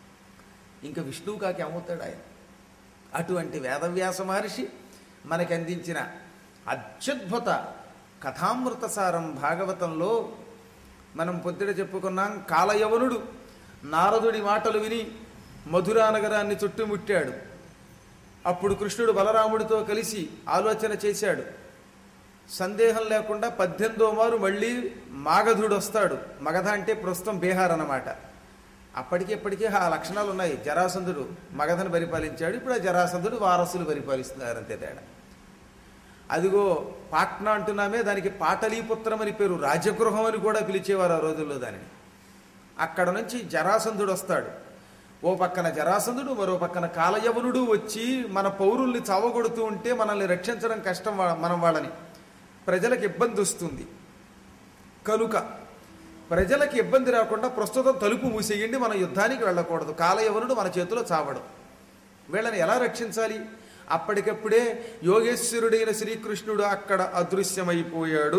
ఇంకా విష్ణువు కాకి ఏమవుతాడు ఆయన అటువంటి వేదవ్యాస మహర్షి మనకి అందించిన అత్యద్భుత కథామృత సారం భాగవతంలో మనం పొద్దుట చెప్పుకున్నాం కాలయవనుడు నారదుడి మాటలు విని మధురా నగరాన్ని చుట్టుముట్టాడు అప్పుడు కృష్ణుడు బలరాముడితో కలిసి ఆలోచన చేశాడు సందేహం లేకుండా పద్దెనిమిదో మారు మళ్ళీ మాగధుడు వస్తాడు మగధ అంటే ప్రస్తుతం బీహార్ అన్నమాట అప్పటికి ఇప్పటికీ ఆ లక్షణాలు ఉన్నాయి జరాసంధుడు మగధను పరిపాలించాడు ఇప్పుడు ఆ జరాసంధుడు వారసులు పరిపాలిస్తున్నారు అంతే తేడా అదిగో పాట్నా అంటున్నామే దానికి పాటలీపుత్రం అని పేరు రాజగృహం అని కూడా పిలిచేవారు ఆ రోజుల్లో దానిని అక్కడ నుంచి జరాసంధుడు వస్తాడు ఓ పక్కన జరాసంధుడు మరో పక్కన కాలయవనుడు వచ్చి మన పౌరుల్ని చావగొడుతూ ఉంటే మనల్ని రక్షించడం కష్టం వా- మనం వాళ్ళని ప్రజలకు ఇబ్బంది వస్తుంది కనుక ప్రజలకు ఇబ్బంది రాకుండా ప్రస్తుతం తలుపు మూసేయండి మన యుద్ధానికి వెళ్ళకూడదు కాలయవనుడు మన చేతిలో చావడం వీళ్ళని ఎలా రక్షించాలి అప్పటికప్పుడే యోగేశ్వరుడైన శ్రీకృష్ణుడు అక్కడ అదృశ్యమైపోయాడు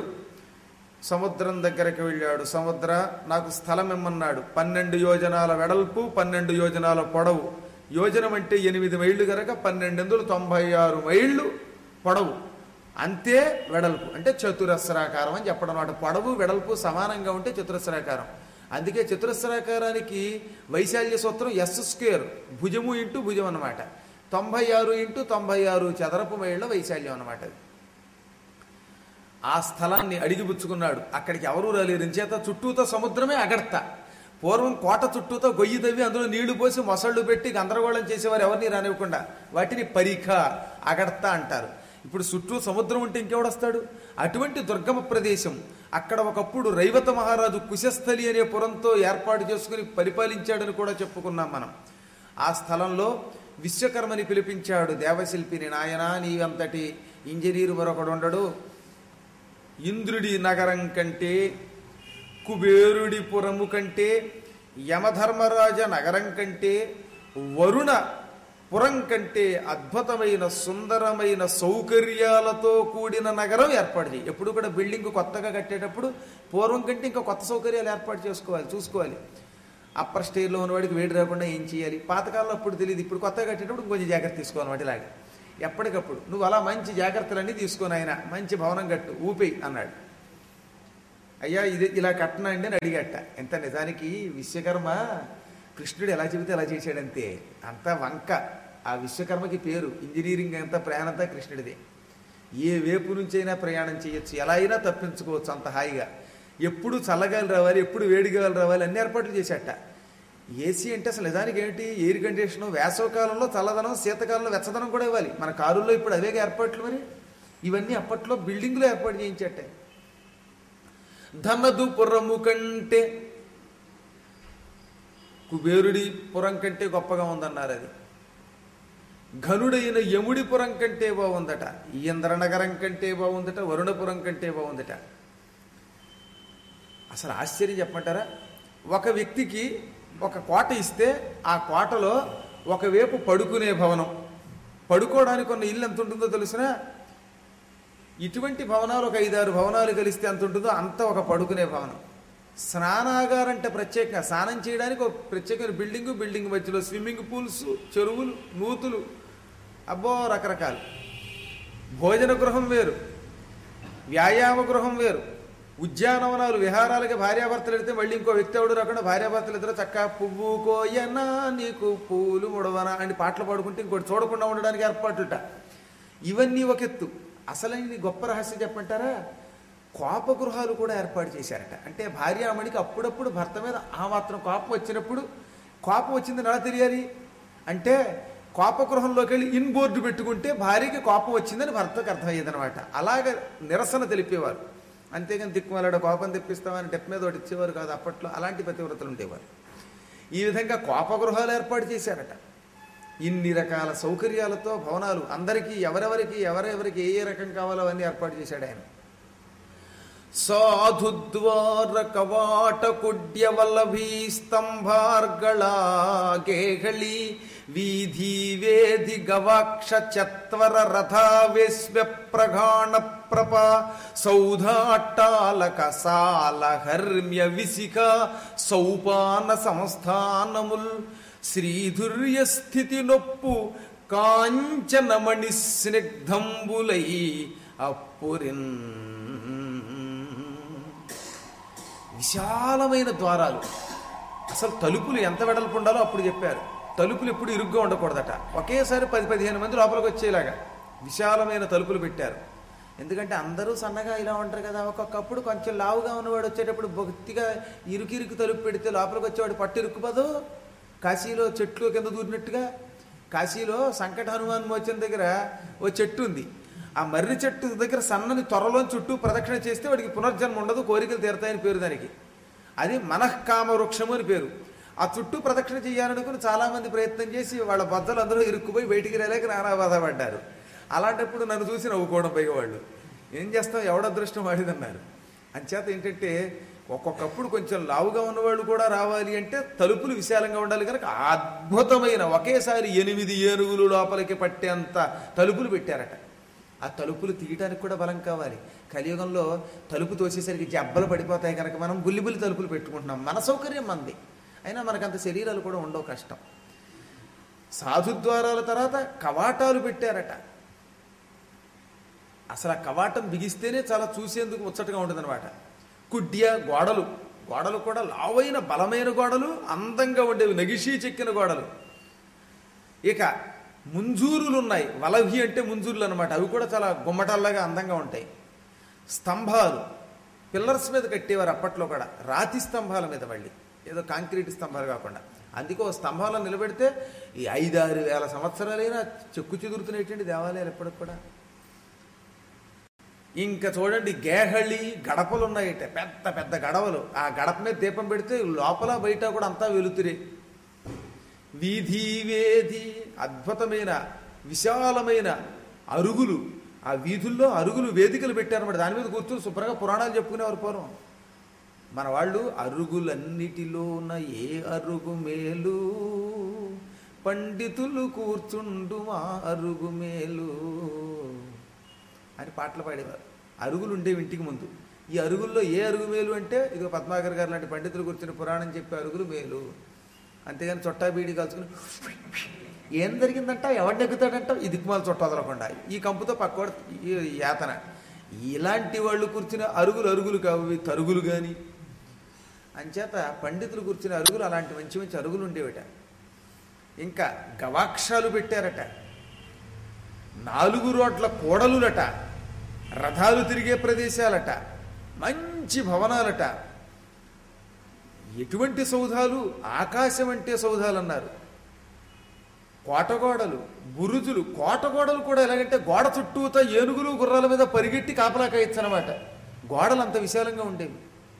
సముద్రం దగ్గరికి వెళ్ళాడు సముద్ర నాకు స్థలం ఇమ్మన్నాడు పన్నెండు యోజనాల వెడల్పు పన్నెండు యోజనాల పొడవు యోజనం అంటే ఎనిమిది మైళ్ళు కనుక పన్నెండు వందల తొంభై ఆరు మైళ్ళు పొడవు అంతే వెడల్పు అంటే చతురస్రాకారం అని చెప్పడం అన్నమాట పొడవు వెడల్పు సమానంగా ఉంటే చతురస్రాకారం అందుకే చతురస్రాకారానికి వైశాల్య సూత్రం ఎస్ స్క్వేర్ భుజము ఇంటూ భుజం అన్నమాట తొంభై ఆరు ఇంటూ తొంభై ఆరు చదరపు మైళ్ళ వైశాల్యం అన్నమాట అది ఆ స్థలాన్ని అడిగిపుచ్చుకున్నాడు అక్కడికి ఎవరూ రాలేరు చేత చుట్టూతో సముద్రమే అగడత పూర్వం కోట చుట్టూతో గొయ్యి తవ్వి అందులో నీళ్లు పోసి మొసళ్ళు పెట్టి గందరగోళం చేసేవారు ఎవరిని రానివ్వకుండా వాటిని పరిఖ అగడత అంటారు ఇప్పుడు చుట్టూ సముద్రం ఉంటే ఇంకెవడొస్తాడు అటువంటి దుర్గమ ప్రదేశం అక్కడ ఒకప్పుడు రైవత మహారాజు కుశస్థలి అనే పురంతో ఏర్పాటు చేసుకుని పరిపాలించాడని కూడా చెప్పుకున్నాం మనం ఆ స్థలంలో విశ్వకర్మని పిలిపించాడు దేవశిల్పిని నాయనా నీవంతటి ఇంజనీరు మరొకడు ఉండడు ఇంద్రుడి నగరం కంటే కుబేరుడి పురము కంటే యమధర్మరాజ నగరం కంటే వరుణ పురం కంటే అద్భుతమైన సుందరమైన సౌకర్యాలతో కూడిన నగరం ఏర్పాటు చేయి ఎప్పుడు కూడా బిల్డింగ్ కొత్తగా కట్టేటప్పుడు పూర్వం కంటే ఇంకా కొత్త సౌకర్యాలు ఏర్పాటు చేసుకోవాలి చూసుకోవాలి అప్పర్ స్టేర్లో ఉన్నవాడికి వేడి రాకుండా ఏం చేయాలి పాతకాలంలో అప్పుడు తెలియదు ఇప్పుడు కొత్తగా కట్టేటప్పుడు కొంచెం జాగ్రత్త తీసుకోవాలన్నమాట ఇలాగే ఎప్పటికప్పుడు నువ్వు అలా మంచి జాగ్రత్తలన్నీ తీసుకొని ఆయన మంచి భవనం కట్టు ఊపేయి అన్నాడు అయ్యా ఇది ఇలా కట్టనండి అని అడిగట ఎంత నిజానికి విశ్వకర్మ కృష్ణుడు ఎలా చెబితే అలా చేశాడంతే అంత వంక ఆ విశ్వకర్మకి పేరు ఇంజనీరింగ్ అంతా ప్రయాణం అంతా కృష్ణుడిదే ఏ వేపు నుంచి అయినా ప్రయాణం చేయొచ్చు ఎలా అయినా తప్పించుకోవచ్చు అంత హాయిగా ఎప్పుడు చల్లగాలి రావాలి ఎప్పుడు వేడిగాలి రావాలి అన్ని ఏర్పాట్లు చేశాట ఏసీ అంటే అసలు నిజానికి ఏంటి ఎయిర్ కండిషన్ వేసవకాలంలో చల్లదనం శీతకాలంలో వెచ్చదనం కూడా ఇవ్వాలి మన కారుల్లో ఇప్పుడు అవేగా ఏర్పాట్లు మరి ఇవన్నీ అప్పట్లో బిల్డింగ్లో ఏర్పాటు చేయించట ధనదు పురము కంటే కుబేరుడి పురం కంటే గొప్పగా ఉందన్నారు అది ఘనుడైన యముడి పురం కంటే బాగుందట ఇంద్రనగరం కంటే బాగుందట వరుణపురం కంటే బాగుందట అసలు ఆశ్చర్యం చెప్పమంటారా ఒక వ్యక్తికి ఒక కోట ఇస్తే ఆ కోటలో ఒకవైపు పడుకునే భవనం పడుకోవడానికి ఉన్న ఇల్లు ఎంత ఉంటుందో తెలిసినా ఇటువంటి భవనాలు ఒక ఐదారు భవనాలు కలిస్తే ఎంత ఉంటుందో అంత ఒక పడుకునే భవనం స్నానాగారం అంటే ప్రత్యేకంగా స్నానం చేయడానికి ఒక ప్రత్యేకమైన బిల్డింగు బిల్డింగ్ మధ్యలో స్విమ్మింగ్ పూల్స్ చెరువులు నూతులు అబ్బో రకరకాలు భోజన గృహం వేరు వ్యాయామ గృహం వేరు ఉద్యానవనాలు విహారాలకి భార్యాభర్తలు వెళితే మళ్ళీ ఇంకో వ్యక్తి ఎవడు రాకుండా భార్యాభర్తలు ఇద్దరు చక్క పువ్వు కోయనా నీకు పూలు ముడవనా అని పాటలు పాడుకుంటే ఇంకోటి చూడకుండా ఉండడానికి ఏర్పాటుట ఇవన్నీ ఒక ఎత్తు అసలైన గొప్ప రహస్యం చెప్పంటారా కోప గృహాలు కూడా ఏర్పాటు చేశారట అంటే భార్యామణికి అప్పుడప్పుడు భర్త మీద ఆ మాత్రం కోపం వచ్చినప్పుడు కోపం వచ్చిందని ఎలా తెలియాలి అంటే కోపగృహంలోకి వెళ్ళి ఇన్ బోర్డు పెట్టుకుంటే భార్యకి కోపం వచ్చిందని భర్తకు అర్థమయ్యేదనమాట అలాగ నిరసన తెలిపేవారు అంతేగాని దిక్కుమాలాడ కోపం తెప్పిస్తామని డెప్ మీద ఒకటి ఇచ్చేవారు కాదు అప్పట్లో అలాంటి పతివ్రతలు ఉండేవారు ఈ విధంగా కోపగృహాలు ఏర్పాటు చేశారట ఇన్ని రకాల సౌకర్యాలతో భవనాలు అందరికీ ఎవరెవరికి ఎవరెవరికి ఏ ఏ రకం కావాలో అవన్నీ ఏర్పాటు చేశాడు ఆయన సాధుద్వార కవాట కుడ్య వల్లభీ స్తంభార్గళా గేహళి వీధి వేది గవాక్ష చత్వర రథావేశ్వ ప్రగాణ ప్రప సౌధాట్టాలక సాల హర్మ్య విసిక సౌపాన సంస్థానముల్ శ్రీధుర్య స్థితి నొప్పు కాంచనమణి స్నిగ్ధంబులై అప్పురిన్ విశాలమైన ద్వారాలు అసలు తలుపులు ఎంత వెడల్పు ఉండాలో అప్పుడు చెప్పారు తలుపులు ఎప్పుడు ఇరుగ్గా ఉండకూడదట ఒకేసారి పది పదిహేను మంది లోపలికి వచ్చేలాగా విశాలమైన తలుపులు పెట్టారు ఎందుకంటే అందరూ సన్నగా ఇలా ఉంటారు కదా ఒక్కొక్కప్పుడు కొంచెం లావుగా ఉన్నవాడు వచ్చేటప్పుడు భక్తిగా ఇరుకిరుకు తలుపు పెడితే లోపలికి వచ్చేవాడు పట్టు ఇరుక్కుపోదు కాశీలో చెట్లు కింద దూరినట్టుగా కాశీలో సంకట హనుమాన్ మోచన్ దగ్గర ఓ చెట్టు ఉంది ఆ మర్రి చెట్టు దగ్గర సన్నని త్వరలో చుట్టూ ప్రదక్షిణ చేస్తే వాడికి పునర్జన్మ ఉండదు కోరికలు తీరతాయని పేరు దానికి అది మనఃకామ వృక్షము అని పేరు ఆ చుట్టూ ప్రదక్షిణ చేయాలనుకుని చాలా మంది ప్రయత్నం చేసి వాళ్ళ బద్దలు అందరూ ఇరుక్కుపోయి బయటికి రాలేక నానా బాధపడ్డారు అలాంటప్పుడు నన్ను చూసి నవ్వుకోవడం పైగా వాళ్ళు ఏం చేస్తాం ఎవడ అదృష్టం వాడిదన్నారు అంచేత ఏంటంటే ఒక్కొక్కప్పుడు కొంచెం లావుగా ఉన్నవాళ్ళు కూడా రావాలి అంటే తలుపులు విశాలంగా ఉండాలి కనుక అద్భుతమైన ఒకేసారి ఎనిమిది ఏనుగులు లోపలికి పట్టేంత తలుపులు పెట్టారట ఆ తలుపులు తీయడానికి కూడా బలం కావాలి కలియుగంలో తలుపు తోసేసరికి జబ్బలు పడిపోతాయి కనుక మనం బుల్లిబుల్లి తలుపులు పెట్టుకుంటున్నాం మన సౌకర్యం మంది అయినా మనకంత శరీరాలు కూడా ఉండవు కష్టం సాధుద్వారాల తర్వాత కవాటాలు పెట్టారట అసలు ఆ కవాటం బిగిస్తేనే చాలా చూసేందుకు ముచ్చటగా ఉంటుందన్నమాట కుడ్య గోడలు గోడలు కూడా లావైన బలమైన గోడలు అందంగా ఉండేవి నగిషీ చెక్కిన గోడలు ఇక ముంజూరులు ఉన్నాయి వలభి అంటే ముంజూరులు అనమాట అవి కూడా చాలా గుమ్మటాల్లాగా అందంగా ఉంటాయి స్తంభాలు పిల్లర్స్ మీద కట్టేవారు అప్పట్లో కూడా రాతి స్తంభాల మీద మళ్ళీ ఏదో కాంక్రీట్ స్తంభాలు కాకుండా అందుకే ఓ స్తంభాలను నిలబెడితే ఈ ఐదారు వేల సంవత్సరాలైనా చెక్కు చెదురుతున్నటువంటి దేవాలయాలు ఎప్పటికి కూడా ఇంకా చూడండి గేహళి గడపలు ఉన్నాయట పెద్ద పెద్ద గడవలు ఆ గడప మీద దీపం పెడితే లోపల బయట కూడా అంతా వెలుతురే వీధి వేది అద్భుతమైన విశాలమైన అరుగులు ఆ వీధుల్లో అరుగులు వేదికలు పెట్టారన్నమాట దాని మీద కూర్చొని శుభ్రంగా పురాణాలు చెప్పుకునేవారు పూర్వం మన వాళ్ళు అరుగులన్నిటిలో ఉన్న ఏ అరుగు మేలు పండితులు కూర్చుండు మా అరుగు మేలు అని పాటలు పాడేవారు అరుగులు ఉండేవి ఇంటికి ముందు ఈ అరుగుల్లో ఏ అరుగు మేలు అంటే ఇదిగో పద్మాకర్ గారు లాంటి పండితులు కూర్చుని పురాణం చెప్పే అరుగులు మేలు అంతేగాని చొట్టా బీడి కాల్చుకుని ఏం జరిగిందంట ఎవడు నెగ్గుతాడంట ఈ దిక్కుమాల చుట్ట వదలకుండా ఈ కంపుతో పక్కవాడు ఈ యాతన ఇలాంటి వాళ్ళు కూర్చుని అరుగులు అరుగులు కావు ఇవి తరుగులు కానీ అంచేత పండితులు కూర్చుని అరుగులు అలాంటి మంచి మంచి అరుగులు ఉండేవిట ఇంకా గవాక్షాలు పెట్టారట నాలుగు రోడ్ల కోడలులట రథాలు తిరిగే ప్రదేశాలట మంచి భవనాలట ఎటువంటి సౌధాలు ఆకాశం అంటే సౌధాలు అన్నారు కోటగోడలు బురుజులు కోటగోడలు కూడా ఎలాగంటే గోడ చుట్టూతా ఏనుగులు గుర్రాల మీద పరిగెట్టి కాపలా కాయచ్చు అనమాట గోడలు అంత విశాలంగా ఉండేవి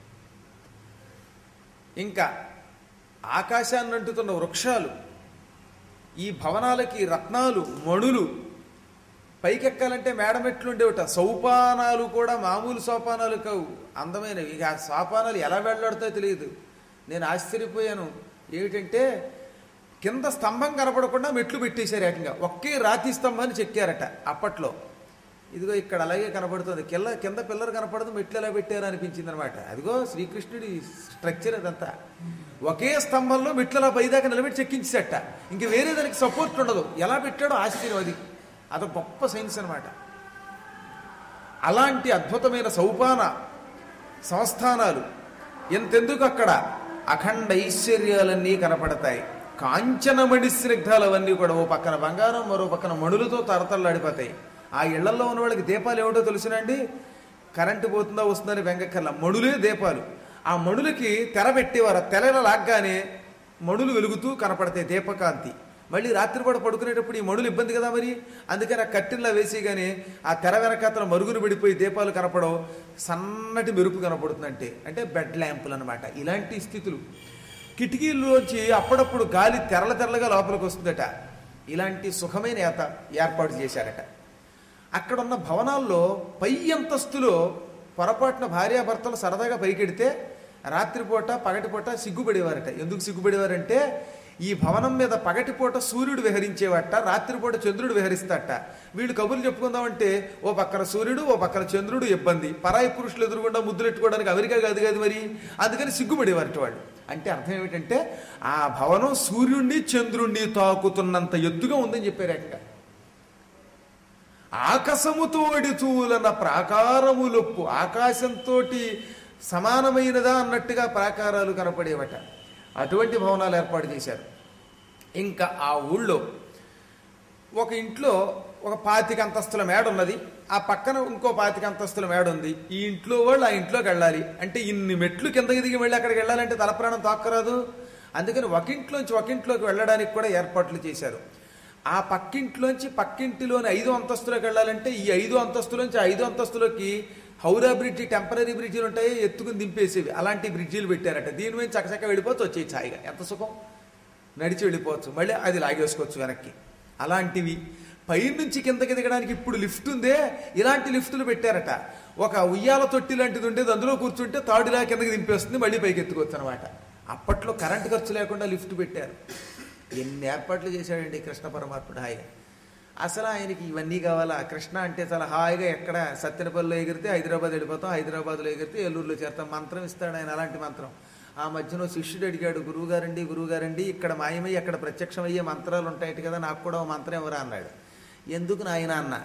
ఇంకా ఆకాశాన్ని అంటుతున్న వృక్షాలు ఈ భవనాలకి రత్నాలు మణులు పైకెక్కాలంటే మేడమెట్లు ఉండేవిట సోపానాలు కూడా మామూలు సోపానాలు కావు అందమైనవి ఇక ఆ సోపానాలు ఎలా వెళ్ళాడుతో తెలియదు నేను ఆశ్చర్యపోయాను ఏమిటంటే కింద స్తంభం కనపడకుండా మెట్లు పెట్టేశారు ఏకంగా ఒకే రాతి స్తంభాన్ని చెక్కారట అప్పట్లో ఇదిగో ఇక్కడ అలాగే కనపడుతుంది కింద కింద పిల్లలు కనపడదు మెట్లు ఎలా పెట్టారు అనిపించింది అనమాట అదిగో శ్రీకృష్ణుడి స్ట్రక్చర్ అదంతా ఒకే స్తంభంలో మెట్లు అలా పైదాకా నిలబెట్టి చెక్కించేసట ఇంక వేరే దానికి సపోర్ట్ ఉండదు ఎలా పెట్టాడో ఆశ్చర్యం అది అదొక గొప్ప సైన్స్ అనమాట అలాంటి అద్భుతమైన సౌపాన సంస్థానాలు ఎంతెందుకు అక్కడ అఖండ ఐశ్వర్యాలన్నీ కనపడతాయి కాంచనమణి స్నిగ్ధాలు అవన్నీ కూడా ఓ పక్కన బంగారం మరో పక్కన మణులతో తరతల్లాడిపోతాయి ఆ ఇళ్లలో ఉన్న వాళ్ళకి దీపాలు ఏమిటో తెలుసునండి కరెంటు పోతుందా వస్తుందని వెంగక్కర్ల మణులే దీపాలు ఆ మణులకి తెర పెట్టేవారు ఆ తెర లాగ్గానే మణులు వెలుగుతూ కనపడతాయి దీపకాంతి మళ్ళీ రాత్రిపూట పడుకునేటప్పుడు ఈ మణులు ఇబ్బంది కదా మరి అందుకని ఆ కట్టిన్లా వేసేగానే ఆ తెర వెనకాతల మరుగును పడిపోయి దీపాలు కనపడవు సన్నటి మెరుపు కనపడుతుందంటే అంటే బెడ్ ల్యాంపులు అనమాట ఇలాంటి స్థితులు కిటికీల్లోంచి అప్పుడప్పుడు గాలి తెరల తెరలుగా లోపలికి వస్తుందట ఇలాంటి సుఖమైన ఏత ఏర్పాటు చేశారట అక్కడ ఉన్న భవనాల్లో పై అంతస్తులో పొరపాటున భార్యాభర్తలు సరదాగా పైకెడితే రాత్రిపూట పగటిపూట సిగ్గుపడేవారట ఎందుకు సిగ్గుపడేవారంటే ఈ భవనం మీద పగటిపూట సూర్యుడు విహరించేవట రాత్రిపూట చంద్రుడు విహరిస్తాట వీళ్ళు కబుర్లు చెప్పుకుందామంటే ఓ పక్కన సూర్యుడు ఓ పక్కన చంద్రుడు ఇబ్బంది పరాయి పురుషులు ఎదురుగుండా ముద్దులెట్టుకోవడానికి అమెరికా కాదు కాదు మరి అందుకని సిగ్గుపడేవారట వాళ్ళు అంటే అర్థం ఏమిటంటే ఆ భవనం సూర్యుడిని చంద్రుణ్ణి తాకుతున్నంత ఎత్తుగా ఉందని చెప్పారు ఏకంగా ఆకాశముతోడి చూలన ప్రాకారములొప్పు ఆకాశంతో సమానమైనదా అన్నట్టుగా ప్రాకారాలు కనపడేవట అటువంటి భవనాలు ఏర్పాటు చేశారు ఇంకా ఆ ఊళ్ళో ఒక ఇంట్లో ఒక పాతిక అంతస్తుల మేడ ఉన్నది ఆ పక్కన ఇంకో పాతిక అంతస్తుల మేడ ఉంది ఈ ఇంట్లో వాళ్ళు ఆ ఇంట్లోకి వెళ్ళాలి అంటే ఇన్ని మెట్లు కిందకి దిగి వెళ్ళి అక్కడికి వెళ్ళాలంటే తలప్రాణం తాక్కరాదు అందుకని ఒక ఇంట్లోంచి ఒక ఇంట్లోకి వెళ్ళడానికి కూడా ఏర్పాట్లు చేశారు ఆ పక్కింట్లోంచి పక్కింటిలోని ఐదు అంతస్తులోకి వెళ్ళాలంటే ఈ ఐదు అంతస్తులోంచి ఐదు అంతస్తులోకి హౌరా బ్రిడ్జి టెంపరీ బ్రిడ్జిలు ఉంటాయి ఎత్తుకుని దింపేసేవి అలాంటి బ్రిడ్జిలు పెట్టారట దీని మీద చకచక వెళ్ళిపోవచ్చు వచ్చేయి ఛాయిగా ఎంత సుఖం నడిచి వెళ్ళిపోవచ్చు మళ్ళీ అది లాగేసుకోవచ్చు వెనక్కి అలాంటివి పైనుంచి కిందకి దిగడానికి ఇప్పుడు లిఫ్ట్ ఉందే ఇలాంటి లిఫ్టులు పెట్టారట ఒక ఉయ్యాల తొట్టి లాంటిది ఉండేది అందులో కూర్చుంటే తాడులా కిందకి దింపేస్తుంది మళ్ళీ పైకి ఎత్తుకోవచ్చు అనమాట అప్పట్లో కరెంటు ఖర్చు లేకుండా లిఫ్ట్ పెట్టారు ఎన్ని ఏర్పాట్లు చేశాడండి కృష్ణ పరమాత్ముడు హాయిగా అసలు ఆయనకి ఇవన్నీ కావాలా కృష్ణ అంటే చాలా హాయిగా ఎక్కడ సత్యనపల్లిలో ఎగిరితే హైదరాబాద్ వెళ్ళిపోతాం హైదరాబాద్లో ఎగిరితే ఏలూరులో చేస్తాం మంత్రం ఇస్తాడు ఆయన అలాంటి మంత్రం ఆ మధ్యలో శిష్యుడు అడిగాడు గురువుగారండి గురువుగారండి ఇక్కడ మాయమై అక్కడ ప్రత్యక్షమయ్యే మంత్రాలు ఉంటాయి కదా నాకు కూడా ఓ మంత్రం ఎవరా అన్నాడు ఎందుకు నాయన అన్న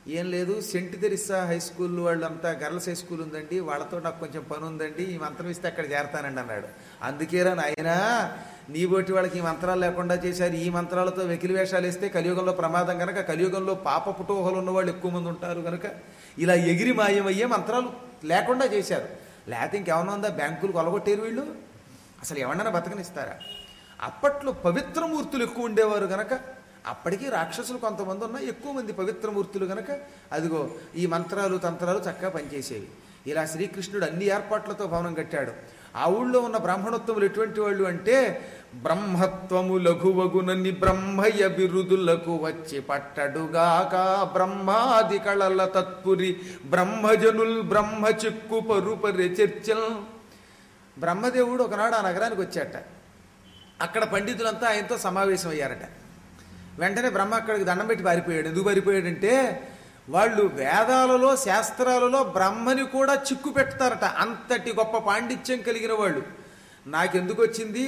ఏం లేదు సెంట్ తెరిస్సా హై స్కూల్ వాళ్ళంతా గర్ల్స్ హై స్కూల్ ఉందండి వాళ్ళతో నాకు కొంచెం పని ఉందండి ఈ మంత్రం ఇస్తే అక్కడ చేరతానండి అన్నాడు అందుకేరా నాయనా నీ బోటి వాళ్ళకి ఈ మంత్రాలు లేకుండా చేశారు ఈ మంత్రాలతో వెకిలి వేషాలు వేస్తే కలియుగంలో ప్రమాదం కనుక కలియుగంలో పాప పుటోహలు ఉన్న వాళ్ళు ఎక్కువ మంది ఉంటారు కనుక ఇలా ఎగిరి మాయమయ్యే మంత్రాలు లేకుండా చేశారు లేకపోతే ఇంకేమన్నా ఉందా బ్యాంకులు కొలగొట్టేరు వీళ్ళు అసలు ఎవరన్నా బతకనిస్తారా అప్పట్లో పవిత్రమూర్తులు ఎక్కువ ఉండేవారు గనక అప్పటికీ రాక్షసులు కొంతమంది ఉన్నా ఎక్కువ మంది పవిత్రమూర్తులు గనక అదిగో ఈ మంత్రాలు తంత్రాలు చక్కగా పనిచేసేవి ఇలా శ్రీకృష్ణుడు అన్ని ఏర్పాట్లతో భవనం కట్టాడు ఆ ఊళ్ళో ఉన్న బ్రాహ్మణోత్తములు ఎటువంటి వాళ్ళు అంటే బ్రహ్మత్వము లఘువగునని బ్రహ్మయ్య బిరుదులకు వచ్చి పట్టడుగాక బ్రహ్మాది కళల తత్పురి బ్రహ్మజనుల్ బ్రహ్మ చిక్కు పరుపరి చర్చల్ బ్రహ్మదేవుడు ఒకనాడు ఆ నగరానికి వచ్చాట అక్కడ పండితులంతా ఆయనతో సమావేశం అయ్యారట వెంటనే బ్రహ్మ అక్కడికి దండం పెట్టి పారిపోయాడు ఎందుకు పారిపోయాడంటే వాళ్ళు వేదాలలో శాస్త్రాలలో బ్రహ్మని కూడా చిక్కు పెడతారట అంతటి గొప్ప పాండిత్యం కలిగిన వాళ్ళు నాకెందుకు వచ్చింది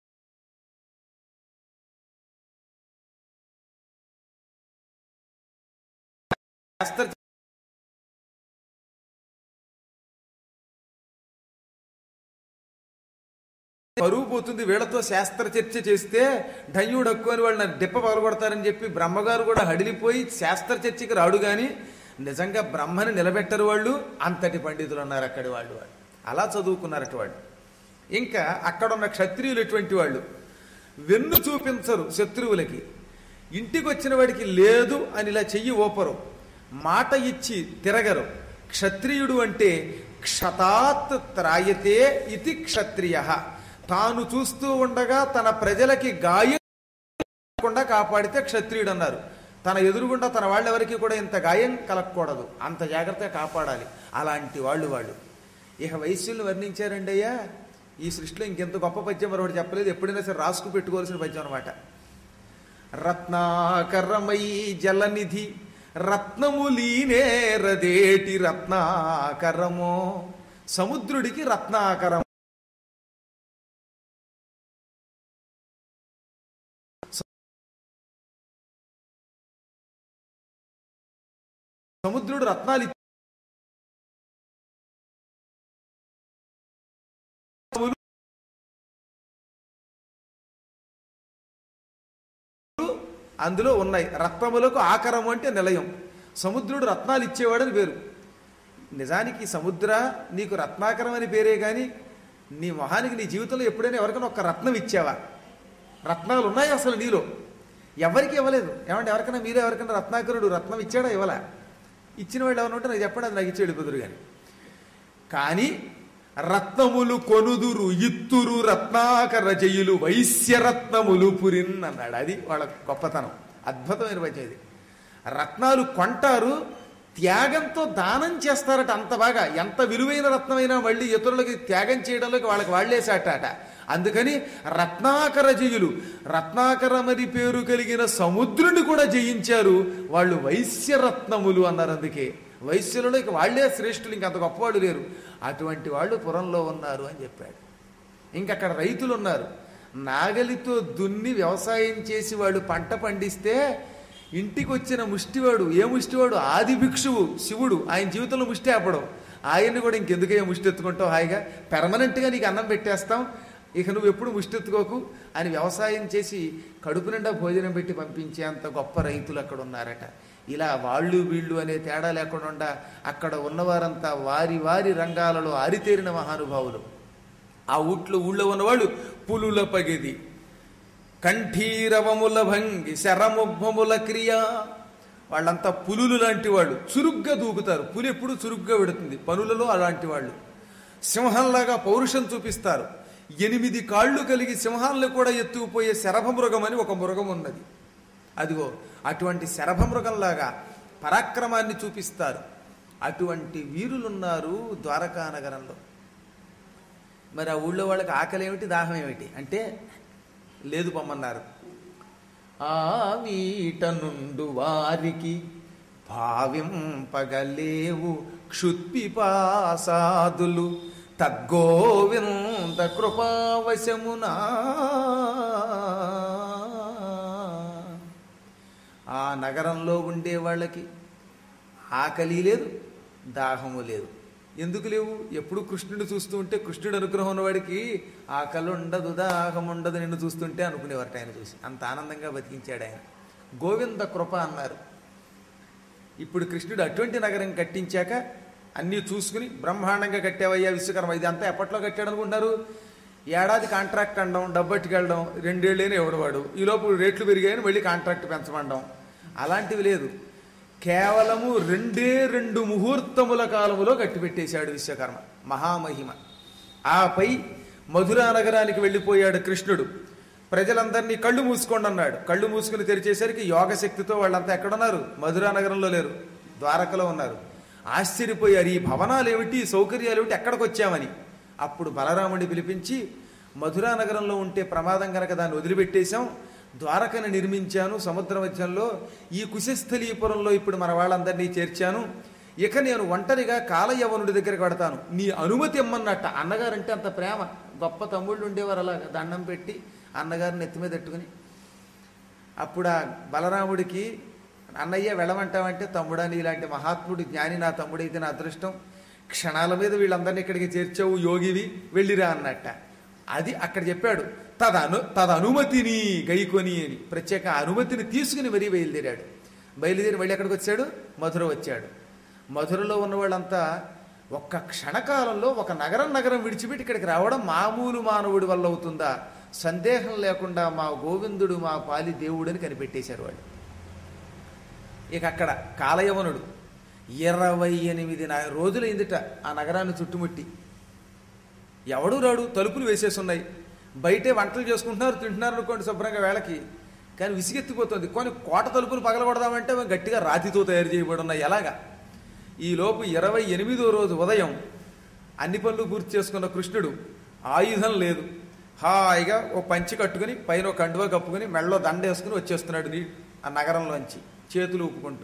శాస్త్ర పరువు పోతుంది వీళ్ళతో శాస్త్ర చర్చ చేస్తే ఢయ్యుడు హక్కు అని వాళ్ళు నన్ను దెప్ప పగలగొడతారని చెప్పి బ్రహ్మగారు కూడా హడిలిపోయి శాస్త్ర చర్చకి రాడు గాని నిజంగా బ్రహ్మని నిలబెట్టరు వాళ్ళు అంతటి పండితులు ఉన్నారు అక్కడి వాళ్ళు వాళ్ళు అలా చదువుకున్నారట వాళ్ళు ఇంకా అక్కడ ఉన్న క్షత్రియులు ఎటువంటి వాళ్ళు వెన్ను చూపించరు శత్రువులకి ఇంటికి వచ్చిన వాడికి లేదు అని ఇలా చెయ్యి ఓపరు మాట ఇచ్చి తిరగరు క్షత్రియుడు అంటే క్షతాత్ త్రాయతే ఇది క్షత్రియ తాను చూస్తూ ఉండగా తన ప్రజలకి గాయం కలగకుండా కాపాడితే క్షత్రియుడు అన్నారు తన ఎదురుగుండా తన వాళ్ళెవరికి కూడా ఇంత గాయం కలగకూడదు అంత జాగ్రత్తగా కాపాడాలి అలాంటి వాళ్ళు వాళ్ళు ఇక వైశ్యుల్ని వర్ణించారండి అయ్యా ఈ సృష్టిలో ఇంకెంత గొప్ప పద్యం మరొకటి చెప్పలేదు ఎప్పుడైనా సరే రాసుకు పెట్టుకోవాల్సిన పద్యం అనమాట రత్నాకరమై జలనిధి రత్నములీనేరదేటి రత్నాకరమో సముద్రుడికి రత్నాకరం సముద్రుడు రత్నాలు ఇచ్చి- అందులో ఉన్నాయి రత్నములకు ఆకరము అంటే నిలయం సముద్రుడు రత్నాలు ఇచ్చేవాడని పేరు నిజానికి సముద్ర నీకు రత్నాకరం అని పేరే కానీ నీ మొహానికి నీ జీవితంలో ఎప్పుడైనా ఎవరికైనా ఒక రత్నం ఇచ్చావా రత్నాలు ఉన్నాయి అసలు నీలో ఎవరికి ఇవ్వలేదు ఏమంటే ఎవరికైనా మీరే ఎవరికైనా రత్నాకరుడు రత్నం ఇచ్చాడా ఇవ్వలా ఇచ్చిన వాళ్ళు ఎవరు ఉంటే నాకు చెప్పండి అది నాకు ఇచ్చేడు కుదురు కానీ కానీ రత్నములు కొనుదురు ఇత్తురు రత్నాకర జయులు వైశ్యరత్నములు పురిన్ అన్నాడు అది వాళ్ళ గొప్పతనం అద్భుతమైన పద్యం ఇది రత్నాలు కొంటారు త్యాగంతో దానం చేస్తారట అంత బాగా ఎంత విలువైన రత్నమైనా మళ్ళీ ఇతరులకి త్యాగం చేయడంలోకి వాళ్ళకి వాళ్ళేసాట అందుకని రత్నాకర జయులు రత్నాకరమని పేరు కలిగిన సముద్రుని కూడా జయించారు వాళ్ళు వైశ్యరత్నములు అన్నారు అందుకే వైశ్యులలో ఇక వాళ్ళే శ్రేష్ఠులు ఇంకంత గొప్పవాళ్ళు లేరు అటువంటి వాళ్ళు పురంలో ఉన్నారు అని చెప్పాడు ఇంకక్కడ రైతులు ఉన్నారు నాగలితో దున్ని వ్యవసాయం చేసి వాళ్ళు పంట పండిస్తే ఇంటికి వచ్చిన ముష్టివాడు ఏ ముష్టివాడు ఆది భిక్షువు శివుడు ఆయన జీవితంలో ముష్టి ఆపడం ఆయన్ని కూడా ఇంకెందుకయ్యా ముష్టి ఎత్తుకుంటావు హాయిగా పెర్మనెంట్గా నీకు అన్నం పెట్టేస్తాం ఇక నువ్వు ఎప్పుడు ముష్టి ఎత్తుకోకు అని వ్యవసాయం చేసి కడుపు నిండా భోజనం పెట్టి పంపించేంత గొప్ప రైతులు అక్కడ ఉన్నారట ఇలా వాళ్ళు వీళ్ళు అనే తేడా లేకుండా అక్కడ ఉన్నవారంతా వారి వారి రంగాలలో ఆరితేరిన మహానుభావులు ఆ ఊట్లో ఊళ్ళో ఉన్నవాళ్ళు పులుల పగిది కంఠీరవముల భంగి శరముగ్మముల క్రియ వాళ్ళంతా పులులు లాంటి వాళ్ళు చురుగ్గా దూకుతారు పులి ఎప్పుడు చురుగ్గా పెడుతుంది పనులలో అలాంటి వాళ్ళు సింహంలాగా పౌరుషం చూపిస్తారు ఎనిమిది కాళ్ళు కలిగి సింహాలను కూడా ఎత్తుకుపోయే శరభమృగం అని ఒక మృగం ఉన్నది అదిగో అటువంటి శరభమృగంలాగా పరాక్రమాన్ని చూపిస్తారు అటువంటి వీరులున్నారు ద్వారకా నగరంలో మరి ఆ ఊళ్ళో వాళ్ళకి ఆకలి ఏమిటి దాహం ఏమిటి అంటే లేదు పొమ్మన్నారు ఆ వీట నుండు వారికి భావింపగలేవు క్షుత్పిపాసాదులు తగ్గోవింద కృపావశమునా ఆ నగరంలో ఉండే వాళ్ళకి ఆకలి లేదు దాహము లేదు ఎందుకు లేవు ఎప్పుడు కృష్ణుడు చూస్తూ ఉంటే కృష్ణుడు అనుగ్రహం ఉన్నవాడికి ఆకలి ఉండదు దాహం ఉండదు నిన్ను చూస్తుంటే అనుకునేవారట ఆయన చూసి అంత ఆనందంగా బతికించాడు ఆయన గోవింద కృప అన్నారు ఇప్పుడు కృష్ణుడు అటువంటి నగరం కట్టించాక అన్నీ చూసుకుని బ్రహ్మాండంగా కట్టావయ్యా విశ్వకర్మ ఇది అంతా ఎప్పట్లో కట్టాడు అనుకుంటున్నారు ఏడాది కాంట్రాక్ట్ అనడం డబ్బట్టుకెళ్ళడం రెండేళ్ళైనా ఎవడవాడు ఈలోపు రేట్లు పెరిగాయని మళ్ళీ కాంట్రాక్ట్ పెంచమండం అలాంటివి లేదు కేవలము రెండే రెండు ముహూర్తముల కాలములో కట్టిపెట్టేశాడు విశ్వకర్మ మహామహిమ ఆపై మధురా నగరానికి వెళ్ళిపోయాడు కృష్ణుడు ప్రజలందరినీ కళ్ళు మూసుకోండి అన్నాడు కళ్ళు మూసుకుని తెరిచేసరికి యోగశక్తితో వాళ్ళంతా ఎక్కడున్నారు మధురా నగరంలో లేరు ద్వారకలో ఉన్నారు ఆశ్చర్యపోయారు ఈ భవనాలు ఏమిటి ఈ సౌకర్యాలు ఏమిటి ఎక్కడికి వచ్చామని అప్పుడు బలరాముడి పిలిపించి మధురా నగరంలో ఉంటే ప్రమాదం కనుక దాన్ని వదిలిపెట్టేశాం ద్వారకను నిర్మించాను సముద్ర మధ్యంలో ఈ కుశస్థలీపురంలో ఇప్పుడు మన వాళ్ళందరినీ చేర్చాను ఇక నేను ఒంటరిగా కాలయవనుడి దగ్గరికి పెడతాను నీ అనుమతి ఇమ్మన్నట్ట అన్నగారంటే అంత ప్రేమ గొప్ప తమ్ముళ్ళు ఉండేవారు అలాగా దండం పెట్టి అన్నగారిని ఎత్తి మీద పెట్టుకుని అప్పుడు ఆ బలరాముడికి అన్నయ్య వెళ్ళమంటావంటే తమ్ముడా నీ ఇలాంటి మహాత్ముడు జ్ఞాని నా తమ్ముడైతే నా అదృష్టం క్షణాల మీద వీళ్ళందరినీ ఇక్కడికి చేర్చావు యోగివి వెళ్ళిరా అన్నట్ట అది అక్కడ చెప్పాడు తదను తదనుమతిని గైకొని అని ప్రత్యేక అనుమతిని తీసుకుని మరీ బయలుదేరాడు బయలుదేరి మళ్ళీ ఎక్కడికి వచ్చాడు మధుర వచ్చాడు మధురలో ఉన్న వాళ్ళంతా ఒక్క క్షణకాలంలో ఒక నగరం నగరం విడిచిపెట్టి ఇక్కడికి రావడం మామూలు మానవుడి వల్ల అవుతుందా సందేహం లేకుండా మా గోవిందుడు మా పాలి దేవుడని కనిపెట్టేశారు వాళ్ళు ఇక అక్కడ కాలయవనుడు ఇరవై ఎనిమిది న- రోజులైందిట ఆ నగరాన్ని చుట్టుముట్టి ఎవడు రాడు తలుపులు వేసేసి ఉన్నాయి బయటే వంటలు చేసుకుంటున్నారు తింటున్నారు అనుకోండి శుభ్రంగా వేళకి కానీ విసిగెత్తిపోతుంది కొన్ని కోట తలుపులు పగలగొడదామంటే అవి గట్టిగా రాతితో తయారు చేయబడి ఉన్నాయి ఎలాగా ఈ లోపు ఇరవై ఎనిమిదో రోజు ఉదయం అన్ని పనులు పూర్తి చేసుకున్న కృష్ణుడు ఆయుధం లేదు హాయిగా ఓ పంచి కట్టుకుని పైన ఒక కండువా కప్పుకుని మెళ్ళలో దండ వేసుకుని వచ్చేస్తున్నాడు నీ ఆ నగరంలోంచి చేతులు ఊపుకుంటూ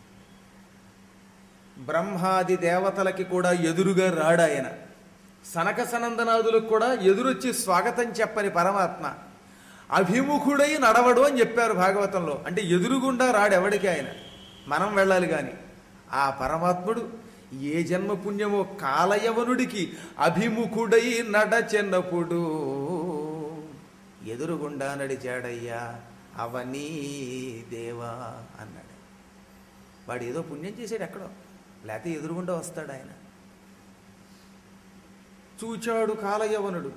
బ్రహ్మాది దేవతలకి కూడా ఎదురుగా రాడాయన సనక సనందనాదులకు కూడా ఎదురొచ్చి స్వాగతం చెప్పని పరమాత్మ అభిముఖుడై నడవడు అని చెప్పారు భాగవతంలో అంటే ఎదురుగుండా రాడెవడికి ఆయన మనం వెళ్ళాలి గాని ఆ పరమాత్ముడు ఏ జన్మ పుణ్యమో కాలయవనుడికి అభిముఖుడై నడచెన్నప్పుడు ఎదురుగుండా నడిచాడయ్యా అవనీ దేవా అన్నాడు వాడు ఏదో పుణ్యం చేశాడు ఎక్కడో లేకపోతే ఎదురుగుండా వస్తాడు ఆయన చూచాడు కాలయవనుడు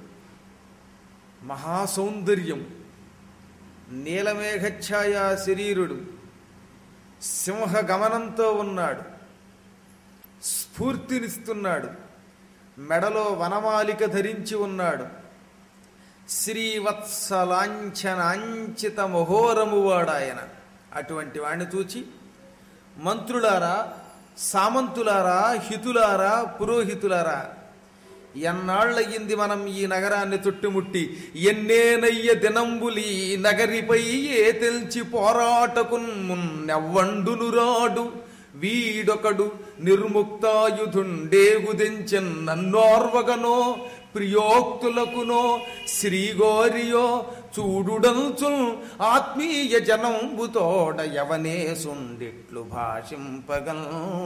మహాసౌందర్యం నీలమేఘఛాయ శరీరుడు సింహ గమనంతో ఉన్నాడు స్ఫూర్తినిస్తున్నాడు మెడలో వనమాలిక ధరించి ఉన్నాడు శ్రీవత్సలాంఛనాంచిత మహోరము వాడాయన అటువంటి వాడిని చూచి మంత్రులారా సామంతులారా హితులారా పురోహితులారా ఎన్నాళ్ళయ్యింది మనం ఈ నగరాన్ని చుట్టుముట్టి ఎన్నేనయ్య దినంబులి నగరిపై ఏ తెల్చి పోరాటకున్ మున్నెవ్వండును రాడు వీడొకడు నిర్ముక్తాయుధుండేగుదెంచెన్ నన్నోర్వగనో ప్రియోక్తులకునో శ్రీగోరియో చూడుడంచుల్ ఆత్మీయ జనంబుతోడ యవనే సుండిట్లు భాషింపగల్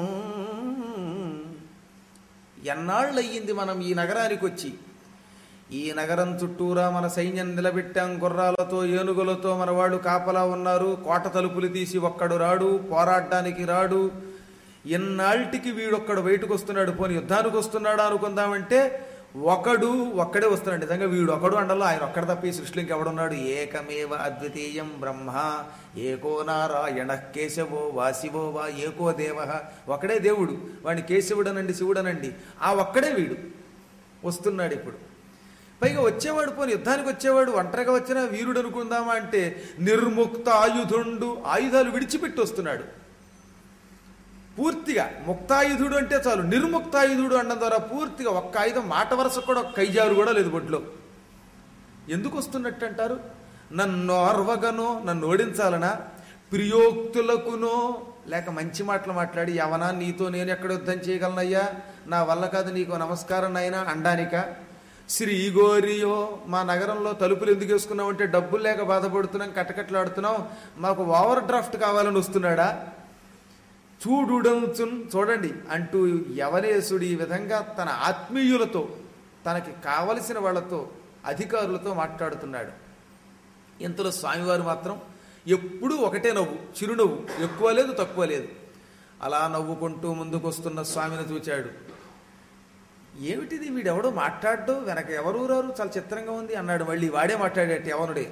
ఎన్నాళ్ళయ్యింది మనం ఈ నగరానికి వచ్చి ఈ నగరం చుట్టూరా మన సైన్యం నిలబెట్టాం గుర్రాలతో ఏనుగులతో మన వాళ్ళు కాపలా ఉన్నారు కోట తలుపులు తీసి ఒక్కడు రాడు పోరాడడానికి రాడు ఎన్నాళ్ళకి వీడొక్కడు బయటకు వస్తున్నాడు పోని యుద్ధానికి వస్తున్నాడా అనుకుందామంటే ఒకడు ఒక్కడే వస్తున్నాడు నిజంగా వీడు ఒకడు అండలో ఆయన ఒక్కడ తప్ప ఈ సృష్టిలో ఇంకెవడున్నాడు ఏకమేవ అద్వితీయం బ్రహ్మ ఏకో నారాయణ కేశవో వా శివో వా ఏకో దేవ ఒకడే దేవుడు వాడిని కేశవుడనండి శివుడనండి ఆ ఒక్కడే వీడు వస్తున్నాడు ఇప్పుడు పైగా వచ్చేవాడు పోని యుద్ధానికి వచ్చేవాడు ఒంటరిగా వచ్చిన వీరుడు అనుకుందామా అంటే నిర్ముక్త ఆయుధుండు ఆయుధాలు విడిచిపెట్టి వస్తున్నాడు పూర్తిగా ముక్తాయుధుడు అంటే చాలు నిర్ముక్తాయుధుడు అనడం ద్వారా పూర్తిగా ఒక్క ఆయుధం మాట వరుస కూడా ఒక్క కైజారు కూడా లేదు బొట్లో ఎందుకు వస్తున్నట్టు అంటారు నన్ను అర్వగనో నన్ను ఓడించాలనా ప్రియోక్తులకునో లేక మంచి మాటలు మాట్లాడి యవనా నీతో నేను ఎక్కడ యుద్ధం చేయగలనయ్యా నా వల్ల కాదు నీకు నమస్కారం అయినా అండానిక శ్రీగోరియో మా నగరంలో తలుపులు ఎందుకు వేసుకున్నామంటే డబ్బులు లేక బాధపడుతున్నాం కట్టకట్లాడుతున్నాం మాకు ఓవర్ డ్రాఫ్ట్ కావాలని వస్తున్నాడా చూడుడంచున్ చూడండి అంటూ యవనేశుడు ఈ విధంగా తన ఆత్మీయులతో తనకి కావలసిన వాళ్ళతో అధికారులతో మాట్లాడుతున్నాడు ఇంతలో స్వామివారు మాత్రం ఎప్పుడూ ఒకటే నవ్వు చిరునవ్వు ఎక్కువ లేదు తక్కువ లేదు అలా నవ్వుకుంటూ ముందుకొస్తున్న స్వామిని చూచాడు ఏమిటిది వీడెవడో మాట్లాడడం వెనక ఎవరు రారు చాలా చిత్రంగా ఉంది అన్నాడు మళ్ళీ వాడే మాట్లాడేట ఎవనుడే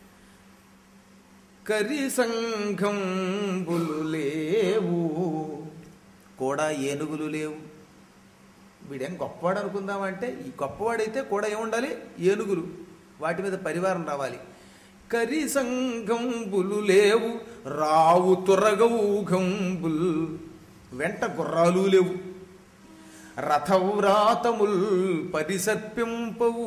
కరి సంఘంబులు లేవు కూడా ఏనుగులు లేవు వీడేం గొప్పవాడు అనుకుందామంటే ఈ గొప్పవాడైతే కూడా ఏముండాలి ఏనుగులు వాటి మీద పరివారం రావాలి కరి సంఘంబులు లేవు రావు తురగౌఘంబుల్ వెంట గుర్రాలు లేవు రథవ్రాతముల్ పరిసర్పింపవు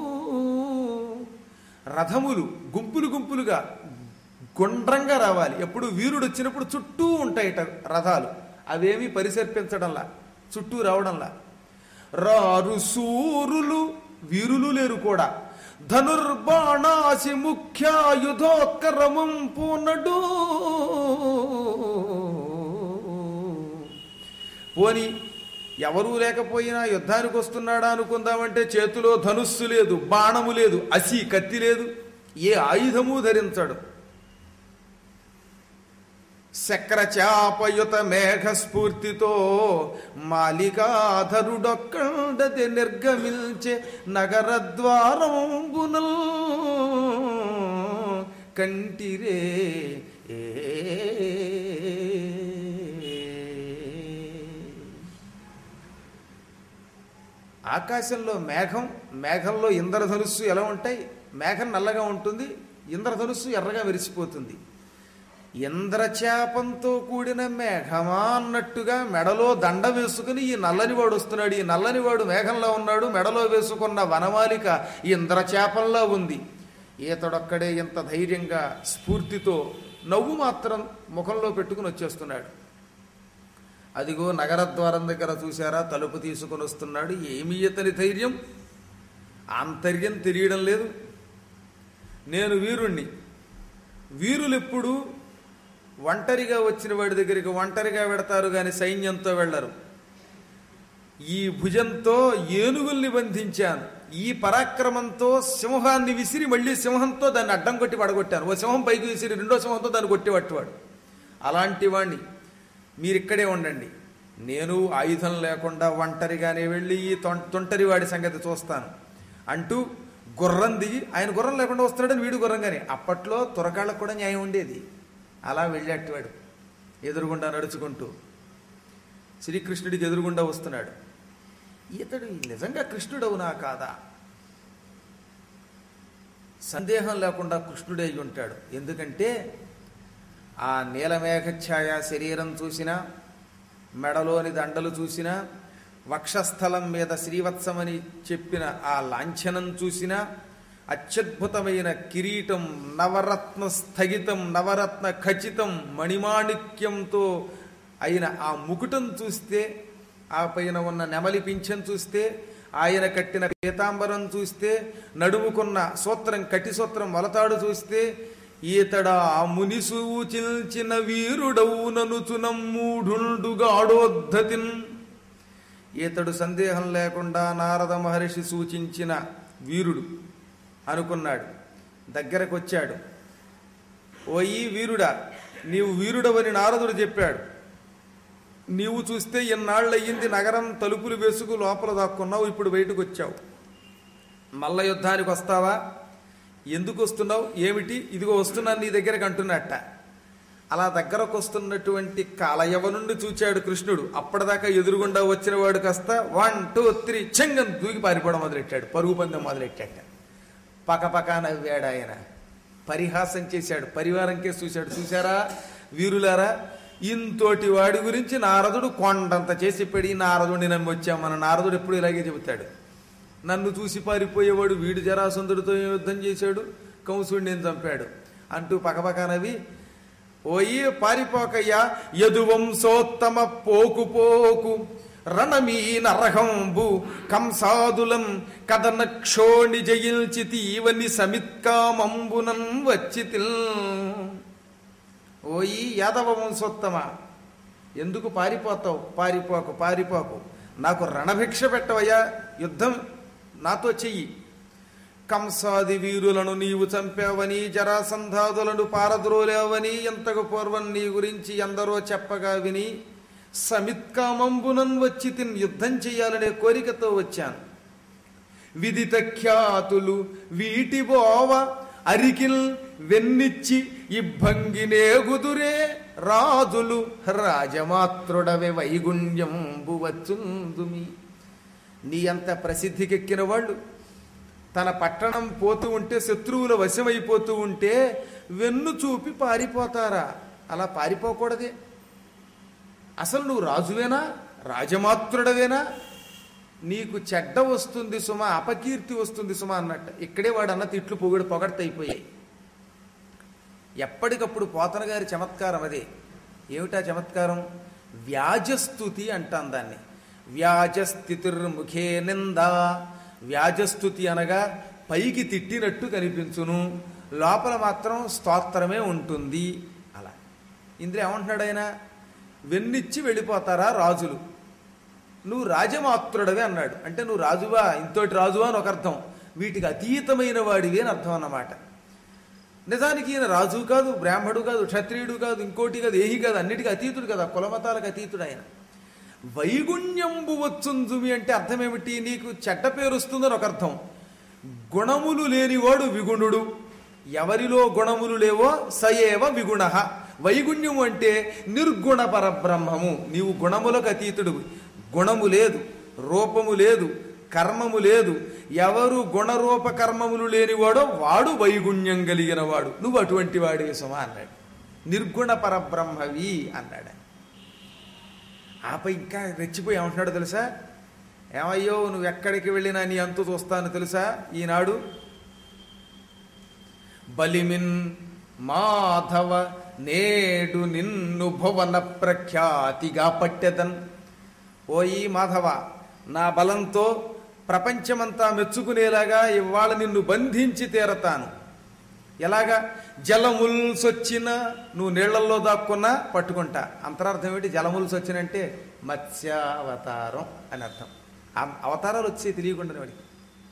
రథములు గుంపులు గుంపులుగా గుండ్రంగా రావాలి ఎప్పుడు వీరుడు వచ్చినప్పుడు చుట్టూ ఉంటాయిట రథాలు అవేమీ పరిసర్పించడంలా చుట్టూ రావడంలా రారు సూరులు వీరులు లేరు కూడా ధనుర్బాణాసి ముఖ్యాయుధోత్కరమం పూనడు పోని ఎవరూ లేకపోయినా యుద్ధానికి వస్తున్నాడా అనుకుందామంటే చేతిలో ధనుస్సు లేదు బాణము లేదు అసి కత్తి లేదు ఏ ఆయుధము ధరించడు శక్రచాపయుత మేఘ స్ఫూర్తితో మాలికాధరుడొక్కడది నిర్గమించే నగర ద్వారంబునల్ కంటిరే ఏ ఆకాశంలో మేఘం మేఘంలో ఇంద్రధనుస్సు ఎలా ఉంటాయి మేఘం నల్లగా ఉంటుంది ఇంద్రధనుస్సు ఎర్రగా విరిసిపోతుంది ఇంద్రచాపంతో కూడిన మేఘమా అన్నట్టుగా మెడలో దండ వేసుకుని ఈ నల్లనివాడు వస్తున్నాడు ఈ నల్లనివాడు మేఘంలో ఉన్నాడు మెడలో వేసుకున్న వనమాలిక ఇంద్రచాపంలో ఉంది ఈతడొక్కడే ఇంత ధైర్యంగా స్ఫూర్తితో నవ్వు మాత్రం ముఖంలో పెట్టుకుని వచ్చేస్తున్నాడు అదిగో నగరద్వారం దగ్గర చూశారా తలుపు తీసుకొని వస్తున్నాడు ఏమి ఇతని ధైర్యం ఆంతర్యం తెలియడం లేదు నేను వీరుణ్ణి వీరులెప్పుడు ఒంటరిగా వచ్చిన వాడి దగ్గరికి ఒంటరిగా వెడతారు కానీ సైన్యంతో వెళ్ళరు ఈ భుజంతో ఏనుగుల్ని బంధించాను ఈ పరాక్రమంతో సింహాన్ని విసిరి మళ్ళీ సింహంతో దాన్ని అడ్డం కొట్టి పడగొట్టాను ఓ సింహం పైకి విసిరి రెండో సింహంతో దాన్ని కొట్టి పట్టువాడు అలాంటి వాణ్ణి మీరిక్కడే ఉండండి నేను ఆయుధం లేకుండా ఒంటరిగానే వెళ్ళి ఈ తొం- తొంటరి వాడి సంగతి చూస్తాను అంటూ గుర్రం దిగి ఆయన గుర్రం లేకుండా వస్తున్నాడని వీడు గుర్రంగానే అప్పట్లో తురకాళ్ళకు కూడా న్యాయం ఉండేది అలా వెళ్ళేట్టువాడు ఎదురుగుండా నడుచుకుంటూ శ్రీకృష్ణుడికి ఎదురుగుండా వస్తున్నాడు ఇతడు నిజంగా కృష్ణుడవునా కాదా సందేహం లేకుండా కృష్ణుడే అయి ఉంటాడు ఎందుకంటే ఆ నీలమేఘఛాయ శరీరం చూసినా మెడలోని దండలు చూసినా వక్షస్థలం మీద శ్రీవత్సమని చెప్పిన ఆ లాంఛనం చూసినా అత్యద్భుతమైన కిరీటం నవరత్న స్థగితం నవరత్న ఖచ్చితం మణిమాణిక్యంతో అయిన ఆ ముకుటం చూస్తే ఆ పైన ఉన్న నెమలి పింఛం చూస్తే ఆయన కట్టిన పీతాంబరం చూస్తే నడుముకున్న సూత్రం కటి సూత్రం మొలతాడు చూస్తే ఈతడా ముని సూచిల్చిన వీరుడవుననుచునమ్మూఢుండుగాడోద్ధతిన్ ఈతడు సందేహం లేకుండా నారద మహర్షి సూచించిన వీరుడు అనుకున్నాడు దగ్గరకు వచ్చాడు ఓయి వీరుడా నీవు వీరుడవని నారదుడు చెప్పాడు నీవు చూస్తే ఎన్నాళ్ళయ్యింది నగరం తలుపులు వేసుకు లోపల దాక్కున్నావు ఇప్పుడు బయటకు వచ్చావు మల్ల యుద్ధానికి వస్తావా ఎందుకు వస్తున్నావు ఏమిటి ఇదిగో వస్తున్నాను నీ దగ్గరకు అంటున్నట్ట అలా దగ్గరకు వస్తున్నటువంటి కాలయవనుండి చూచాడు కృష్ణుడు అప్పటిదాకా ఎదురుగుండా వచ్చిన వాడు కాస్త వన్ టూ త్రీ చెంగన్ దూకి పారిపోవడం మొదలెట్టాడు పరుగు పందెం మొదలెట్టాట పకపక నవ్వాడు ఆయన పరిహాసం చేశాడు పరివారంకే చూశాడు చూశారా వీరులారా ఇంతోటి వాడి గురించి నారదుడు కొండంత చేసి పెడి నారదుడిని నమ్మి వచ్చాం మన నారదుడు ఎప్పుడు ఇలాగే చెబుతాడు నన్ను చూసి పారిపోయేవాడు వీడు జరాసంధుడితో ఏం యుద్ధం చేశాడు కంసుడిని నేను చంపాడు అంటూ పకపకనవి ఓయి పారిపోకయ్యా యదువంశోత్తమ పోకు పోకు రణమీ నరహంబు కంసాదులం కదన క్షోణి జయించి తీవని సమిత్కామంబునం వచ్చి ఓయి యాదవ వంశోత్తమ ఎందుకు పారిపోతావు పారిపోకు పారిపోకు నాకు రణభిక్ష పెట్టవయ్యా యుద్ధం నాతో చెయ్యి కంసాది వీరులను నీవు చంపావని జరాసంధాదులను పారద్రోలేవని ఎంతకు పూర్వం నీ గురించి ఎందరో చెప్పగా విని సమిత్కామంబునన్ వచ్చి తిన్ యుద్ధం చెయ్యాలనే కోరికతో వచ్చాను విదిత ఖ్యాతులు వీటి బోవ అరికిల్ వెన్నిచ్చి ఇబ్బంగినేగుదురే రాజులు రాజమాత్రుడవే వైగుణ్యంబు వచ్చుందుమి నీ అంత ప్రసిద్ధికెక్కిన వాళ్ళు తన పట్టణం పోతూ ఉంటే శత్రువుల వశమైపోతూ ఉంటే వెన్ను చూపి పారిపోతారా అలా పారిపోకూడదే అసలు నువ్వు రాజువేనా రాజమాత్రుడవేనా నీకు చెడ్డ వస్తుంది సుమ అపకీర్తి వస్తుంది సుమ అన్నట్టు ఇక్కడే వాడు అన్న తిట్లు పొగడు పొగడతైపోయాయి ఎప్పటికప్పుడు పోతన గారి చమత్కారం అదే ఏమిటా చమత్కారం వ్యాజస్థుతి అంటాం దాన్ని వ్యాజస్థితిర్ముఖే నింద వ్యాజస్థుతి అనగా పైకి తిట్టినట్టు కనిపించును లోపల మాత్రం స్తోత్రమే ఉంటుంది అలా ఇందులో ఏమంటున్నాడు ఆయన వెన్నిచ్చి వెళ్ళిపోతారా రాజులు నువ్వు రాజమాత్రుడవే అన్నాడు అంటే నువ్వు రాజువా ఇంతోటి రాజువా అని ఒక అర్థం వీటికి అతీతమైన వాడివి అని అర్థం అన్నమాట నిజానికి ఈయన రాజు కాదు బ్రాహ్మడు కాదు క్షత్రియుడు కాదు ఇంకోటి కాదు ఏహి కాదు అన్నిటికీ అతీతుడు కదా కులమతాలకు అతీతుడు ఆయన వైగుణ్యంబు వచ్చుంజుమి అంటే అర్థం ఏమిటి నీకు చెడ్డ పేరు వస్తుందని ఒక అర్థం గుణములు లేనివాడు విగుణుడు ఎవరిలో గుణములు లేవో సయేవ విగుణ వైగుణ్యము అంటే నిర్గుణ పరబ్రహ్మము నీవు గుణములకు అతీతుడు గుణము లేదు రూపము లేదు కర్మము లేదు ఎవరు గుణరూప కర్మములు లేనివాడో వాడు వైగుణ్యం కలిగిన వాడు నువ్వు అటువంటి వాడివి సుమా అన్నాడు నిర్గుణ పరబ్రహ్మవి అన్నాడు ఆపై ఇంకా రెచ్చిపోయి ఏమంటున్నాడు తెలుసా ఏమయ్యో నువ్వు ఎక్కడికి వెళ్ళినా నీ అంతు చూస్తాను తెలుసా ఈనాడు బలిమిన్ మాధవ నేడు నిన్ను భువన ప్రఖ్యాతిగా పట్టెదన్ ఓయి మాధవ నా బలంతో ప్రపంచమంతా మెచ్చుకునేలాగా ఇవాళ నిన్ను బంధించి తీరతాను ఎలాగా జలముల్సొచ్చిన నువ్వు నీళ్లలో దాక్కున్నా పట్టుకుంటా అంతరార్థం ఏమిటి జలముల్సొచ్చినంటే మత్స్యావతారం అని అర్థం ఆ అవతారాలు వచ్చి తెలియకుండా వాడికి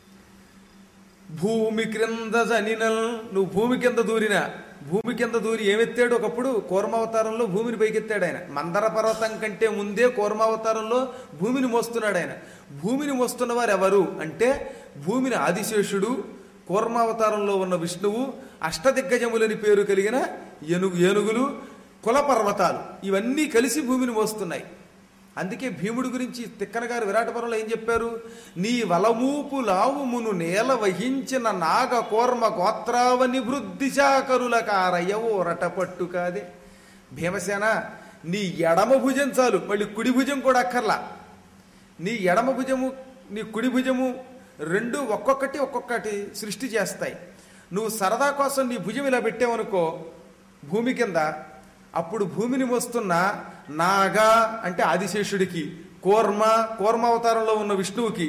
భూమి క్రింద జనినల్ నువ్వు భూమి కింద దూరినా భూమి కింద దూరి ఏమెత్తాడు ఒకప్పుడు కూర్మావతారంలో భూమిని పైకెత్తాడు ఆయన మందర పర్వతం కంటే ముందే కూర్మావతారంలో భూమిని మోస్తున్నాడు ఆయన భూమిని మోస్తున్న వారు ఎవరు అంటే భూమిని ఆదిశేషుడు కూర్మావతారంలో ఉన్న విష్ణువు అష్టదిగ్గజములని పేరు కలిగిన ఏనుగు ఏనుగులు కుల పర్వతాలు ఇవన్నీ కలిసి భూమిని మోస్తున్నాయి అందుకే భీముడి గురించి తిక్కన గారు విరాటపురంలో ఏం చెప్పారు నీ వలమూపు లావుమును నేల వహించిన నాగ కోర్మ గోత్రావని వృద్ధి శాకరుల కారయ్యవో రటపట్టు కాదే భీమసేన నీ ఎడమ భుజం చాలు మళ్ళీ కుడి భుజం కూడా అక్కర్లా నీ ఎడమ భుజము నీ కుడి భుజము రెండు ఒక్కొక్కటి ఒక్కొక్కటి సృష్టి చేస్తాయి నువ్వు సరదా కోసం నీ భుజం ఇలా పెట్టావనుకో భూమి కింద అప్పుడు భూమిని మోస్తున్న నాగా అంటే ఆదిశేషుడికి కూర్మ కూర్మావతారంలో ఉన్న విష్ణువుకి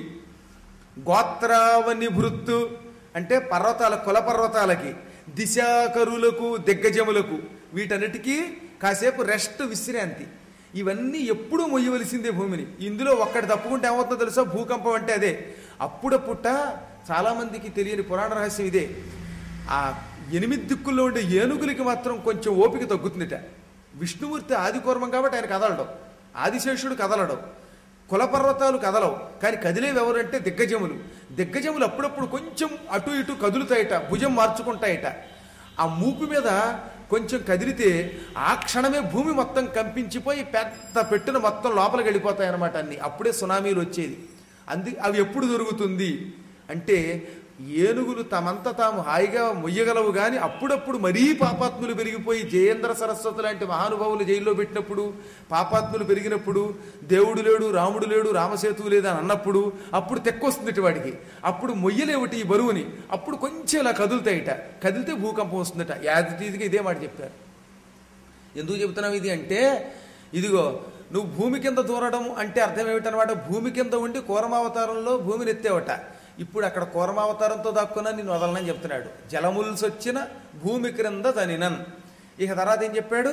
గోత్రావని భృత్తు అంటే పర్వతాల కుల పర్వతాలకి దిశాకరులకు దిగ్గజములకు వీటన్నిటికీ కాసేపు రెస్ట్ విశ్రాంతి ఇవన్నీ ఎప్పుడూ మొయ్యవలసిందే భూమిని ఇందులో ఒక్కటి తప్పుకుంటే ఏమవుతుందో తెలుసా భూకంపం అంటే అదే అప్పుడప్పుట చాలామందికి తెలియని పురాణ రహస్యం ఇదే ఆ ఎనిమిది దిక్కుల్లో ఉండే ఏనుగులకి మాత్రం కొంచెం ఓపిక తగ్గుతుందిట విష్ణుమూర్తి ఆది కూర్మం కాబట్టి ఆయన కదలడం ఆదిశేషుడు కదలడం కుల పర్వతాలు కదలవు కానీ కదిలేవి ఎవరంటే దిగ్గజములు దిగ్గజములు అప్పుడప్పుడు కొంచెం అటు ఇటు కదులుతాయట భుజం మార్చుకుంటాయట ఆ మూపు మీద కొంచెం కదిలితే ఆ క్షణమే భూమి మొత్తం కంపించిపోయి పెద్ద పెట్టున మొత్తం లోపలికి వెళ్ళిపోతాయి అన్నమాట అన్ని అప్పుడే సునామీలు వచ్చేది అంది అవి ఎప్పుడు దొరుకుతుంది అంటే ఏనుగులు తమంత తాము హాయిగా మొయ్యగలవు కానీ అప్పుడప్పుడు మరీ పాపాత్ములు పెరిగిపోయి జయేంద్ర సరస్వతి లాంటి మహానుభావులు జైల్లో పెట్టినప్పుడు పాపాత్ములు పెరిగినప్పుడు దేవుడు లేడు రాముడు లేడు రామసేతువు లేదు అని అన్నప్పుడు అప్పుడు తెక్కొస్తుంది వాడికి అప్పుడు మొయ్యలేవుటి ఈ బరువుని అప్పుడు కొంచెం ఇలా కదులుతాయిట కదిలితే భూకంపం వస్తుందట యాదిగా ఇదే మాట చెప్పారు ఎందుకు చెబుతున్నావు ఇది అంటే ఇదిగో నువ్వు భూమి కింద దూరడం అంటే అర్థం ఏమిటనమాట భూమి కింద ఉండి కూరమావతారంలో భూమిని ఎత్తేవట ఇప్పుడు అక్కడ కూరమావతారంతో దాక్కున్నా నేను వదలనని చెప్తున్నాడు జలముల్సొచ్చిన భూమి క్రింద తనినన్ ఇక తర్వాత ఏం చెప్పాడు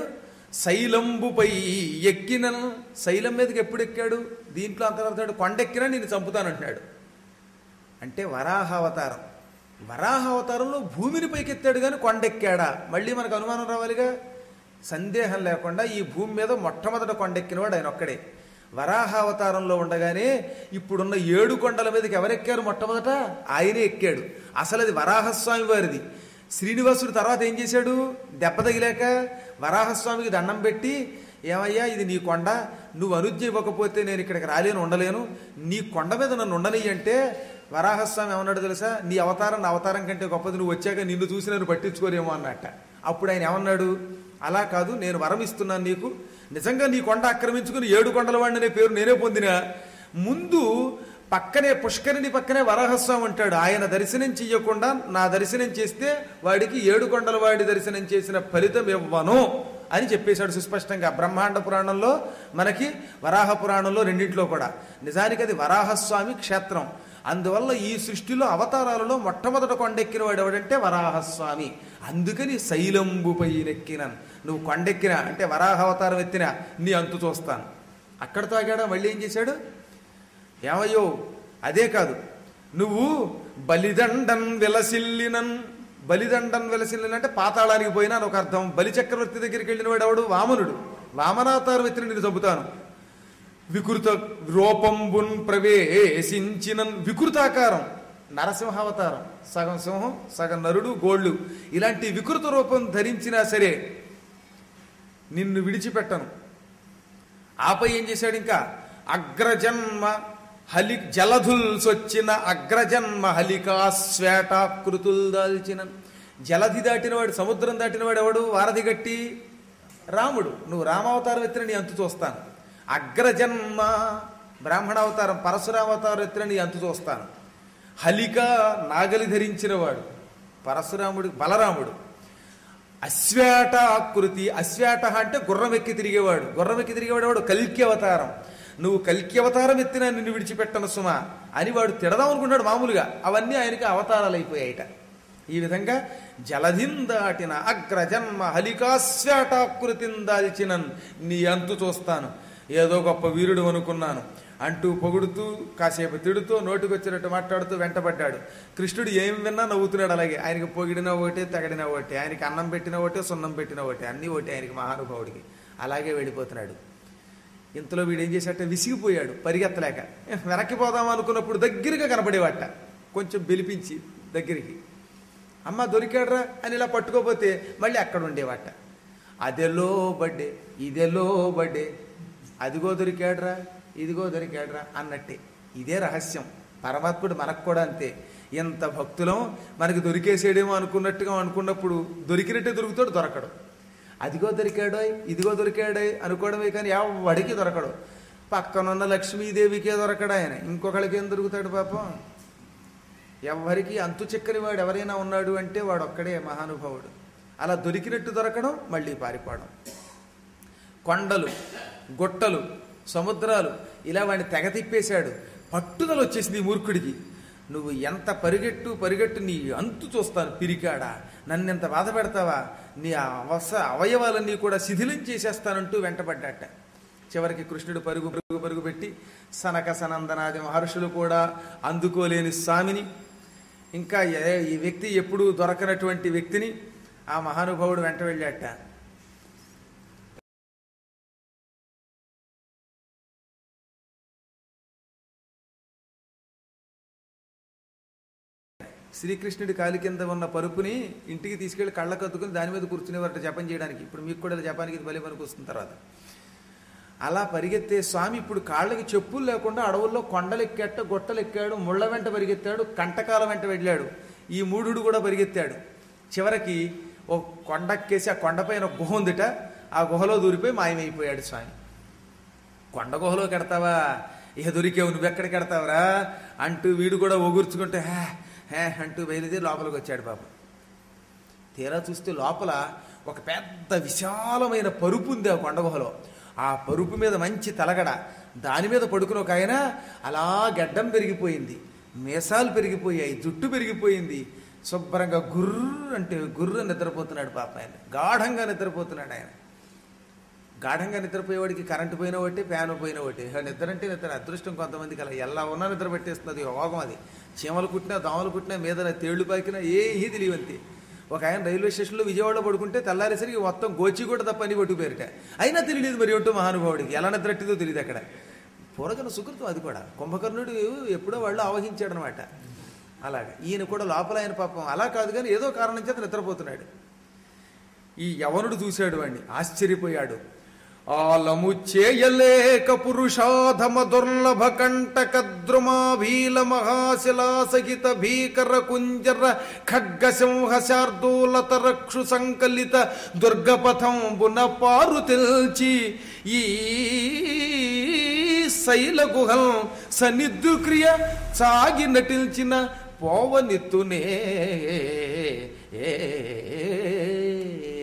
శైలంబుపై ఎక్కిన శైలం మీదకి ఎప్పుడు ఎక్కాడు దీంట్లో అంతర్గతాడు కొండెక్కినా నేను చంపుతానంటున్నాడు అంటే వరాహ అవతారం వరాహ అవతారంలో భూమిని పైకెత్తాడు కానీ కొండెక్కాడా మళ్ళీ మనకు అనుమానం రావాలిగా సందేహం లేకుండా ఈ భూమి మీద మొట్టమొదట కొండెక్కినవాడు ఆయన ఒక్కడే వరాహ అవతారంలో ఉండగానే ఇప్పుడున్న ఏడు కొండల మీదకి ఎవరెక్కారు మొట్టమొదట ఆయనే ఎక్కాడు అసలు అది వరాహస్వామి వారిది శ్రీనివాసుడు తర్వాత ఏం చేశాడు దెబ్బ తగిలాక వరాహస్వామికి దండం పెట్టి ఏమయ్యా ఇది నీ కొండ నువ్వు అనుజ్ఞ ఇవ్వకపోతే నేను ఇక్కడికి రాలేను ఉండలేను నీ కొండ మీద నన్ను ఉండనియ్యి అంటే వరాహస్వామి ఏమన్నాడు తెలుసా నీ అవతారం నా అవతారం కంటే గొప్పది నువ్వు వచ్చాక నిన్ను చూసి నన్ను పట్టించుకోరేమో అన్నట్ట అప్పుడు ఆయన ఏమన్నాడు అలా కాదు నేను వరం ఇస్తున్నాను నీకు నిజంగా నీ కొండ ఆక్రమించుకుని ఏడు కొండల వాడిని అనే పేరు నేనే పొందిన ముందు పక్కనే పుష్కరిణి పక్కనే వరాహస్వామి ఉంటాడు ఆయన దర్శనం చెయ్యకుండా నా దర్శనం చేస్తే వాడికి ఏడు కొండల వాడి దర్శనం చేసిన ఫలితం ఇవ్వను అని చెప్పేశాడు సుస్పష్టంగా బ్రహ్మాండ పురాణంలో మనకి వరాహ పురాణంలో రెండింటిలో కూడా నిజానికి అది వరాహస్వామి క్షేత్రం అందువల్ల ఈ సృష్టిలో అవతారాలలో మొట్టమొదట కొండెక్కిన వాడు ఎవడంటే వరాహస్వామి అందుకని శైలంబుపై నెక్కినను నువ్వు కొండెక్కినా అంటే వరాహ అవతారం ఎత్తినా నీ అంతు చూస్తాను అక్కడ తాగాడా మళ్ళీ ఏం చేశాడు ఏమయ్యో అదే కాదు నువ్వు బలిదండన్ విలసిల్లినన్ బలిదండన్ విలసిల్లిన అంటే పాతాళానికి పోయినా అని ఒక అర్థం బలి చక్రవర్తి దగ్గరికి వెళ్ళిన వాడు ఎవడు వామనుడు వామనావతారం ఎత్తిన నేను చంపుతాను వికృత రూపంబున్ ప్రవేశించిన వికృతాకారం నరసింహావతారం సగం సింహం సగం నరుడు గోళ్ళు ఇలాంటి వికృత రూపం ధరించినా సరే నిన్ను విడిచిపెట్టను ఆపై ఏం చేశాడు ఇంకా అగ్రజన్మ హలి జలధుల్సొచ్చిన అగ్రజన్మ హలికా శ్వేటాకృతులు దాల్చిన జలధి దాటినవాడు సముద్రం దాటినవాడు ఎవడు వారధి గట్టి రాముడు నువ్వు రామావతారం ఎత్తిన నీ అంతు చూస్తాను అగ్రజన్మ బ్రాహ్మణావతారం పరశురావతారం ఎత్తిన నీ అంతు చూస్తాను హలిక నాగలి ధరించినవాడు పరశురాముడు బలరాముడు అశ్వేట ఆకృతి అశ్వేట అంటే గుర్రం ఎక్కి తిరిగేవాడు గుర్రం ఎక్కి తిరిగేవాడు వాడు కల్కి అవతారం నువ్వు కల్కి అవతారం ఎత్తినా నిన్ను విడిచిపెట్టను సుమా అని వాడు తిడదాం అనుకున్నాడు మామూలుగా అవన్నీ ఆయనకి అవతారాలు అయిపోయాయిట ఈ విధంగా జలధిందాటిన అగ్రజన్మ హలికాశ్వేటాకృతిందాల్చిన నీ అంతు చూస్తాను ఏదో గొప్ప వీరుడు అనుకున్నాను అంటూ పొగుడుతూ కాసేపు తిడుతూ నోటికొచ్చినట్టు మాట్లాడుతూ వెంటబడ్డాడు కృష్ణుడు ఏం విన్నా నవ్వుతున్నాడు అలాగే ఆయనకి పొగిడిన ఒకటే తెగడిన ఒకటే ఆయనకి అన్నం పెట్టిన ఒకటే సున్నం పెట్టిన ఒకటే అన్నీ ఒకటే ఆయనకి మహానుభావుడికి అలాగే వెళ్ళిపోతున్నాడు ఇంతలో వీడు ఏం చేశాట విసిగిపోయాడు పరిగెత్తలేక వెనక్కి పోదాం అనుకున్నప్పుడు దగ్గరగా కనపడేవాట కొంచెం బెలిపించి దగ్గరికి అమ్మ దొరికాడ్రా అని ఇలా పట్టుకోపోతే మళ్ళీ అక్కడ ఉండేవాట అదెలో బడ్డే ఇదెలో బడ్డే అదిగో దొరికాడ్రా ఇదిగో దొరికాడ్రా అన్నట్టే ఇదే రహస్యం పరమాత్ముడు మనకు కూడా అంతే ఎంత భక్తులం మనకి దొరికేసేడేమో అనుకున్నట్టుగా అనుకున్నప్పుడు దొరికినట్టే దొరుకుతాడు దొరకడు అదిగో దొరికాడోయ్ ఇదిగో దొరికాడోయ్ అనుకోవడమే కానీ ఎవడికి దొరకడు పక్కనున్న లక్ష్మీదేవికే దొరకడు ఆయన ఇంకొకళ్ళకి ఏం దొరుకుతాడు పాపం ఎవరికి అంతు చిక్కని వాడు ఎవరైనా ఉన్నాడు అంటే వాడు ఒక్కడే మహానుభావుడు అలా దొరికినట్టు దొరకడం మళ్ళీ పారిపోవడం కొండలు గుట్టలు సముద్రాలు ఇలా వాడిని తెగ తిప్పేశాడు పట్టుదల వచ్చేసింది ఈ మూర్ఖుడికి నువ్వు ఎంత పరిగెట్టు పరిగెట్టు నీ అంతు చూస్తాను పిరికాడా నన్ను ఎంత బాధ పెడతావా నీ అవస అవయవాలన్నీ కూడా శిథిలం చేసేస్తానంటూ వెంటబడ్డాట చివరికి కృష్ణుడు పరుగు పరుగు పరుగు పెట్టి సనక సనందనాది మహర్షులు కూడా అందుకోలేని స్వామిని ఇంకా ఏ- ఈ వ్యక్తి ఎప్పుడూ దొరకనటువంటి వ్యక్తిని ఆ మహానుభావుడు వెంట వెళ్ళాట శ్రీకృష్ణుడి కాలి కింద ఉన్న పరుపుని ఇంటికి తీసుకెళ్లి కళ్ళకద్దుకుని దాని మీద కూర్చునేవారట జపం చేయడానికి ఇప్పుడు మీకు కూడా జపానికి ఇది బలి పనికి వస్తుంది తర్వాత అలా పరిగెత్తే స్వామి ఇప్పుడు కాళ్ళకి చెప్పులు లేకుండా అడవుల్లో కొండలెక్కాట గొట్టలెక్కాడు ముళ్ళ వెంట పరిగెత్తాడు కంటకాల వెంట వెళ్ళాడు ఈ మూఢుడు కూడా పరిగెత్తాడు చివరికి ఓ కొండక్కేసి ఆ కొండపైన ఒక గుహ ఉందిట ఆ గుహలో దూరిపోయి మాయమైపోయాడు స్వామి కొండ గుహలో కెడతావా ఇక దొరికేవు నువ్వెక్కడ కెడతావురా అంటూ వీడు కూడా ఒగుర్చుకుంటే హే హే అంటూ బయలుదేరి లోపలికి వచ్చాడు పాపం తీరా చూస్తే లోపల ఒక పెద్ద విశాలమైన పరుపు ఉంది ఆ కొండ గుహలో ఆ పరుపు మీద మంచి తలగడ దాని మీద పడుకుని ఒక ఆయన అలా గడ్డం పెరిగిపోయింది మీసాలు పెరిగిపోయాయి జుట్టు పెరిగిపోయింది శుభ్రంగా గుర్రు అంటే గుర్రు నిద్రపోతున్నాడు పాప ఆయన గాఢంగా నిద్రపోతున్నాడు ఆయన గాఢంగా నిద్రపోయేవాడికి కరెంటు పోయిన ఒకటి ఫ్యాన్ పోయిన ఒకటి ఇక నిద్ర అంటే నిద్ర అదృష్టం కొంతమందికి అలా ఎలా ఉన్నా నిద్ర పెట్టేస్తుంది యోగం అది చీమలు కుట్టినా దోమలు కుట్టినా మీద తేళ్లు పాకినా ఏ తెలియవంతి ఒక ఆయన రైల్వే స్టేషన్లో విజయవాడలో పడుకుంటే తెల్లారేసరికి మొత్తం గోచి కూడా తప్ప అని పట్టుకుపోయారట అయినా తెలియలేదు మరి ఏంటో మహానుభావుడికి ఎలా నిద్రట్టిందో తెలియదు అక్కడ పూర్వజన సుకృతం అది కూడా కుంభకర్ణుడు ఎప్పుడో వాళ్ళు ఆవహించాడు అనమాట అలాగా ఈయన కూడా లోపల ఆయన పాపం అలా కాదు కానీ ఏదో కారణం చేత నిద్రపోతున్నాడు ఈ యవనుడు చూశాడు వాణ్ణి ఆశ్చర్యపోయాడు ఆలము చేయలేక పురుషాధమ దుర్లభ కంటక ద్రుమాభీల మహాశిలా సహిత భీకర కుంజర ఖడ్గ సింహ శార్దూలత రక్షు సంకలిత దుర్గపథం బున పారు తెల్చి ఈ శైల గుహం సన్నిధుక్రియ సాగి నటించిన పోవనిత్తునే